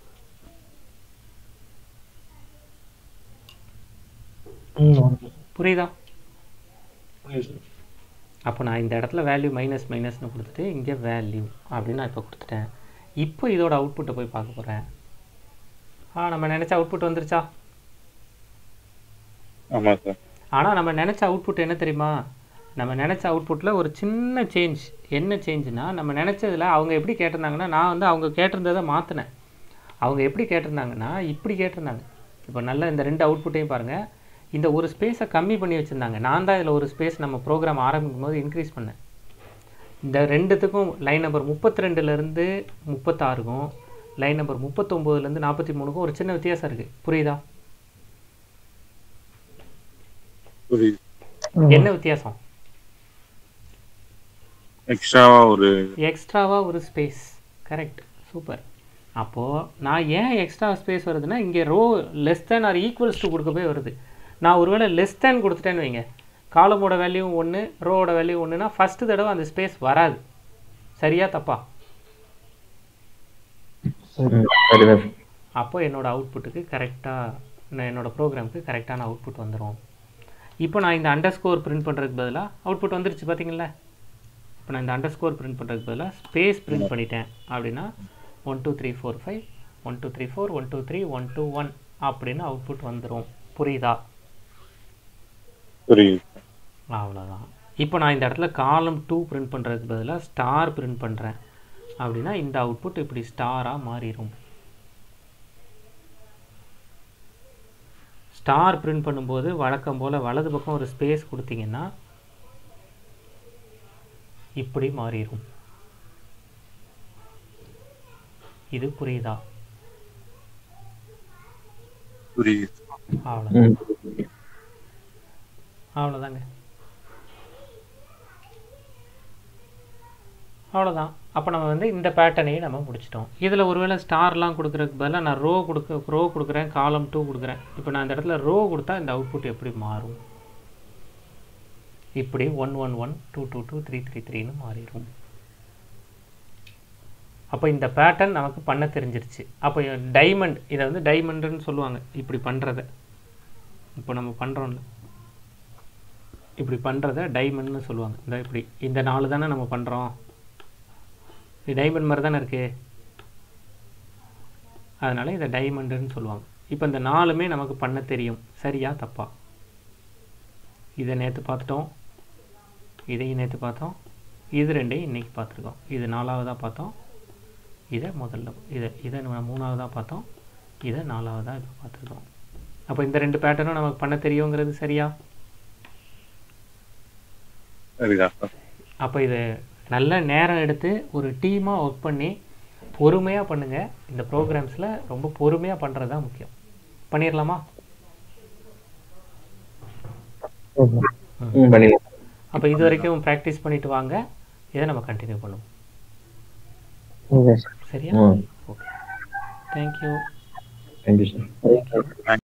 [SPEAKER 3] ம் ஓகே சார்
[SPEAKER 1] புரியுதா
[SPEAKER 3] புரியுது சார்
[SPEAKER 1] அப்போ நான் இந்த இடத்துல வேல்யூ மைனஸ் மைனஸ்னு கொடுத்துட்டு இங்கே வேல்யூ அப்படின்னு நான் இப்போ கொடுத்துட்டேன் இப்போ இதோட அவுட்புட்டை போய் பார்க்க போகிறேன் ஆ நம்ம நினச்ச அவுட்புட் வந்துருச்சா
[SPEAKER 2] ஆமா சார்
[SPEAKER 1] ஆனால் நம்ம நினச்ச அவுட்புட் என்ன தெரியுமா நம்ம நினச்ச அவுட்புட்டில் ஒரு சின்ன சேஞ்ச் என்ன சேஞ்சுனா நம்ம நினச்சதில் அவங்க எப்படி கேட்டிருந்தாங்கன்னா நான் வந்து அவங்க கேட்டிருந்ததை மாற்றினேன் அவங்க எப்படி கேட்டிருந்தாங்கன்னா இப்படி கேட்டிருந்தாங்க இப்போ நல்லா இந்த ரெண்டு அவுட்புட்டையும் பாருங்கள் இந்த ஒரு ஸ்பேஸை கம்மி பண்ணி வச்சுருந்தாங்க நான் தான் இதில் ஒரு ஸ்பேஸ் நம்ம ப்ரோக்ராம் ஆரம்பிக்கும் போது இன்க்ரீஸ் பண்ணேன் இந்த ரெண்டுத்துக்கும் லைன் நம்பர் முப்பத்தி ரெண்டுலேருந்து முப்பத்தாறுக்கும் லைன் நம்பர் முப்பத்தொம்போதுலேருந்து நாற்பத்தி மூணுக்கும் ஒரு சின்ன வித்தியாசம் இருக்குது புரியுதா
[SPEAKER 2] புரியுது
[SPEAKER 1] என்ன வித்தியாசம்
[SPEAKER 2] எக்ஸ்ட்ராவா ஒரு
[SPEAKER 1] எக்ஸ்ட்ராவாக ஒரு ஸ்பேஸ் கரெக்ட் சூப்பர் அப்போது நான் ஏன் எக்ஸ்ட்ரா ஸ்பேஸ் வருதுன்னா இங்கே row less than or equals to கொடுக்க போய் வருது நான் ஒருவேளை லெஸ் தேன் கொடுத்துட்டேன்னு வைங்க காலமோட வேல்யூ ஒன்று ரோவோட வேல்யூ ஒன்றுனா ஃபஸ்ட்டு தடவை அந்த ஸ்பேஸ் வராது சரியா தப்பா
[SPEAKER 3] சரி
[SPEAKER 4] ம், சரிதான்
[SPEAKER 1] அப்போ என்னோட அவுட்புட்டுக்கு கரெக்டாக என்னோட ப்ரோக்ராமுக்கு கரெக்டான அவுட்புட் வந்துடும் இப்போ நான் இந்த அண்டர் ஸ்கோர் பிரிண்ட் பண்ணுறதுக்கு பதிலாக அவுட்புட் வந்துருச்சு பார்த்தீங்களா இப்போ நான் இந்த அண்டர் ஸ்கோர் பிரிண்ட் பண்ணுறதுக்கு பதிலாக ஸ்பேஸ் பிரிண்ட் பண்ணிட்டேன் அப்படின்னா one two three four five one two three four one two three one two one அப்படின்னு அவுட்புட் வந்துடும் புரியுதா
[SPEAKER 2] புரியுது
[SPEAKER 1] அவ்வளோதான் இப்போ நான் இந்த இடத்துல காலம் டூ பிரிண்ட் பண்ணுறதுக்கு பதிலாக ஸ்டார் பிரிண்ட் பண்ணுறேன் அப்படின்னா இந்த அவுட்புட் இப்படி ஸ்டாராக மாறிடும் ஸ்டார் பிரிண்ட் பண்ணும்போது வழக்கம் போல் வலது பக்கம் ஒரு ஸ்பேஸ் கொடுத்தீங்கன்னா இப்படி மாறிடும் இது புரியுதா
[SPEAKER 2] புரியுது
[SPEAKER 1] அவ்வளோதான்
[SPEAKER 4] ம்.
[SPEAKER 1] அவ்வளோதாங்க அவ்வளோதான் அப்போ நம்ம வந்து இந்த பேட்டர்னையே நம்ம முடிச்சிட்டோம் இதில் ஒருவேளை ஸ்டார்லாம் கொடுக்குறதுக்கு பதிலாக நான் ரோ கொடுக்க ரோ கொடுக்குறேன் காலம் டூ கொடுக்குறேன் இப்போ நான் இந்த இடத்துல ரோ கொடுத்தா இந்த அவுட்புட் எப்படி மாறும் இப்படி one one one two two two three three த்ரீன்னு மாறிடும் அப்போ இந்த பேட்டர்ன் நமக்கு பண்ண தெரிஞ்சிருச்சு அப்போ டைமண்ட் இதை வந்து டைமண்டுன்னு சொல்லுவாங்க இப்படி பண்ணுறத இப்போ நம்ம பண்ணுறோம்ல இப்படி பண்ணுறத டைமண்ட்னு சொல்லுவாங்க இந்த இப்படி இந்த நாலு தானே நம்ம பண்ணுறோம் இது டைமண்ட் மாதிரி தானே இருக்கு அதனால் இதை டைமண்டுன்னு சொல்லுவாங்க இப்போ இந்த நாலுமே நமக்கு பண்ண தெரியும் சரியா தப்பா இதை நேற்று பார்த்துட்டோம் இதையும் நேற்று பார்த்தோம் இது ரெண்டையும் இன்னைக்கு பார்த்துருக்கோம் இது நாலாவதாக பார்த்தோம் இதை முதல்ல இதை இதை நம்ம மூணாவதாக பார்த்தோம் இதை நாலாவதாக இப்போ பார்த்துருக்கோம் அப்போ இந்த ரெண்டு பேட்டர்னும் நமக்கு பண்ண தெரியுங்கிறது சரியா
[SPEAKER 2] சரிதா சார்
[SPEAKER 1] அப்போ இது நல்ல நேரம் எடுத்து ஒரு டீமாக ஒர்க் பண்ணி பொறுமையாக பண்ணுங்கள் இந்த ப்ரோக்ராம்ஸில் ரொம்ப பொறுமையாக பண்ணுறது தான் முக்கியம் பண்ணிடலாமா
[SPEAKER 4] ம், பண்ணிடலாம்
[SPEAKER 1] அப்போ இது வரைக்கும் ப்ராக்டிஸ் பண்ணிட்டு வாங்க இதை நம்ம கண்டினியூ பண்ணுவோம்
[SPEAKER 5] ஓகே சார்
[SPEAKER 1] சரியா
[SPEAKER 4] ம்
[SPEAKER 1] ஓகே தேங்க்யூ
[SPEAKER 4] தேங்க்யூ சார்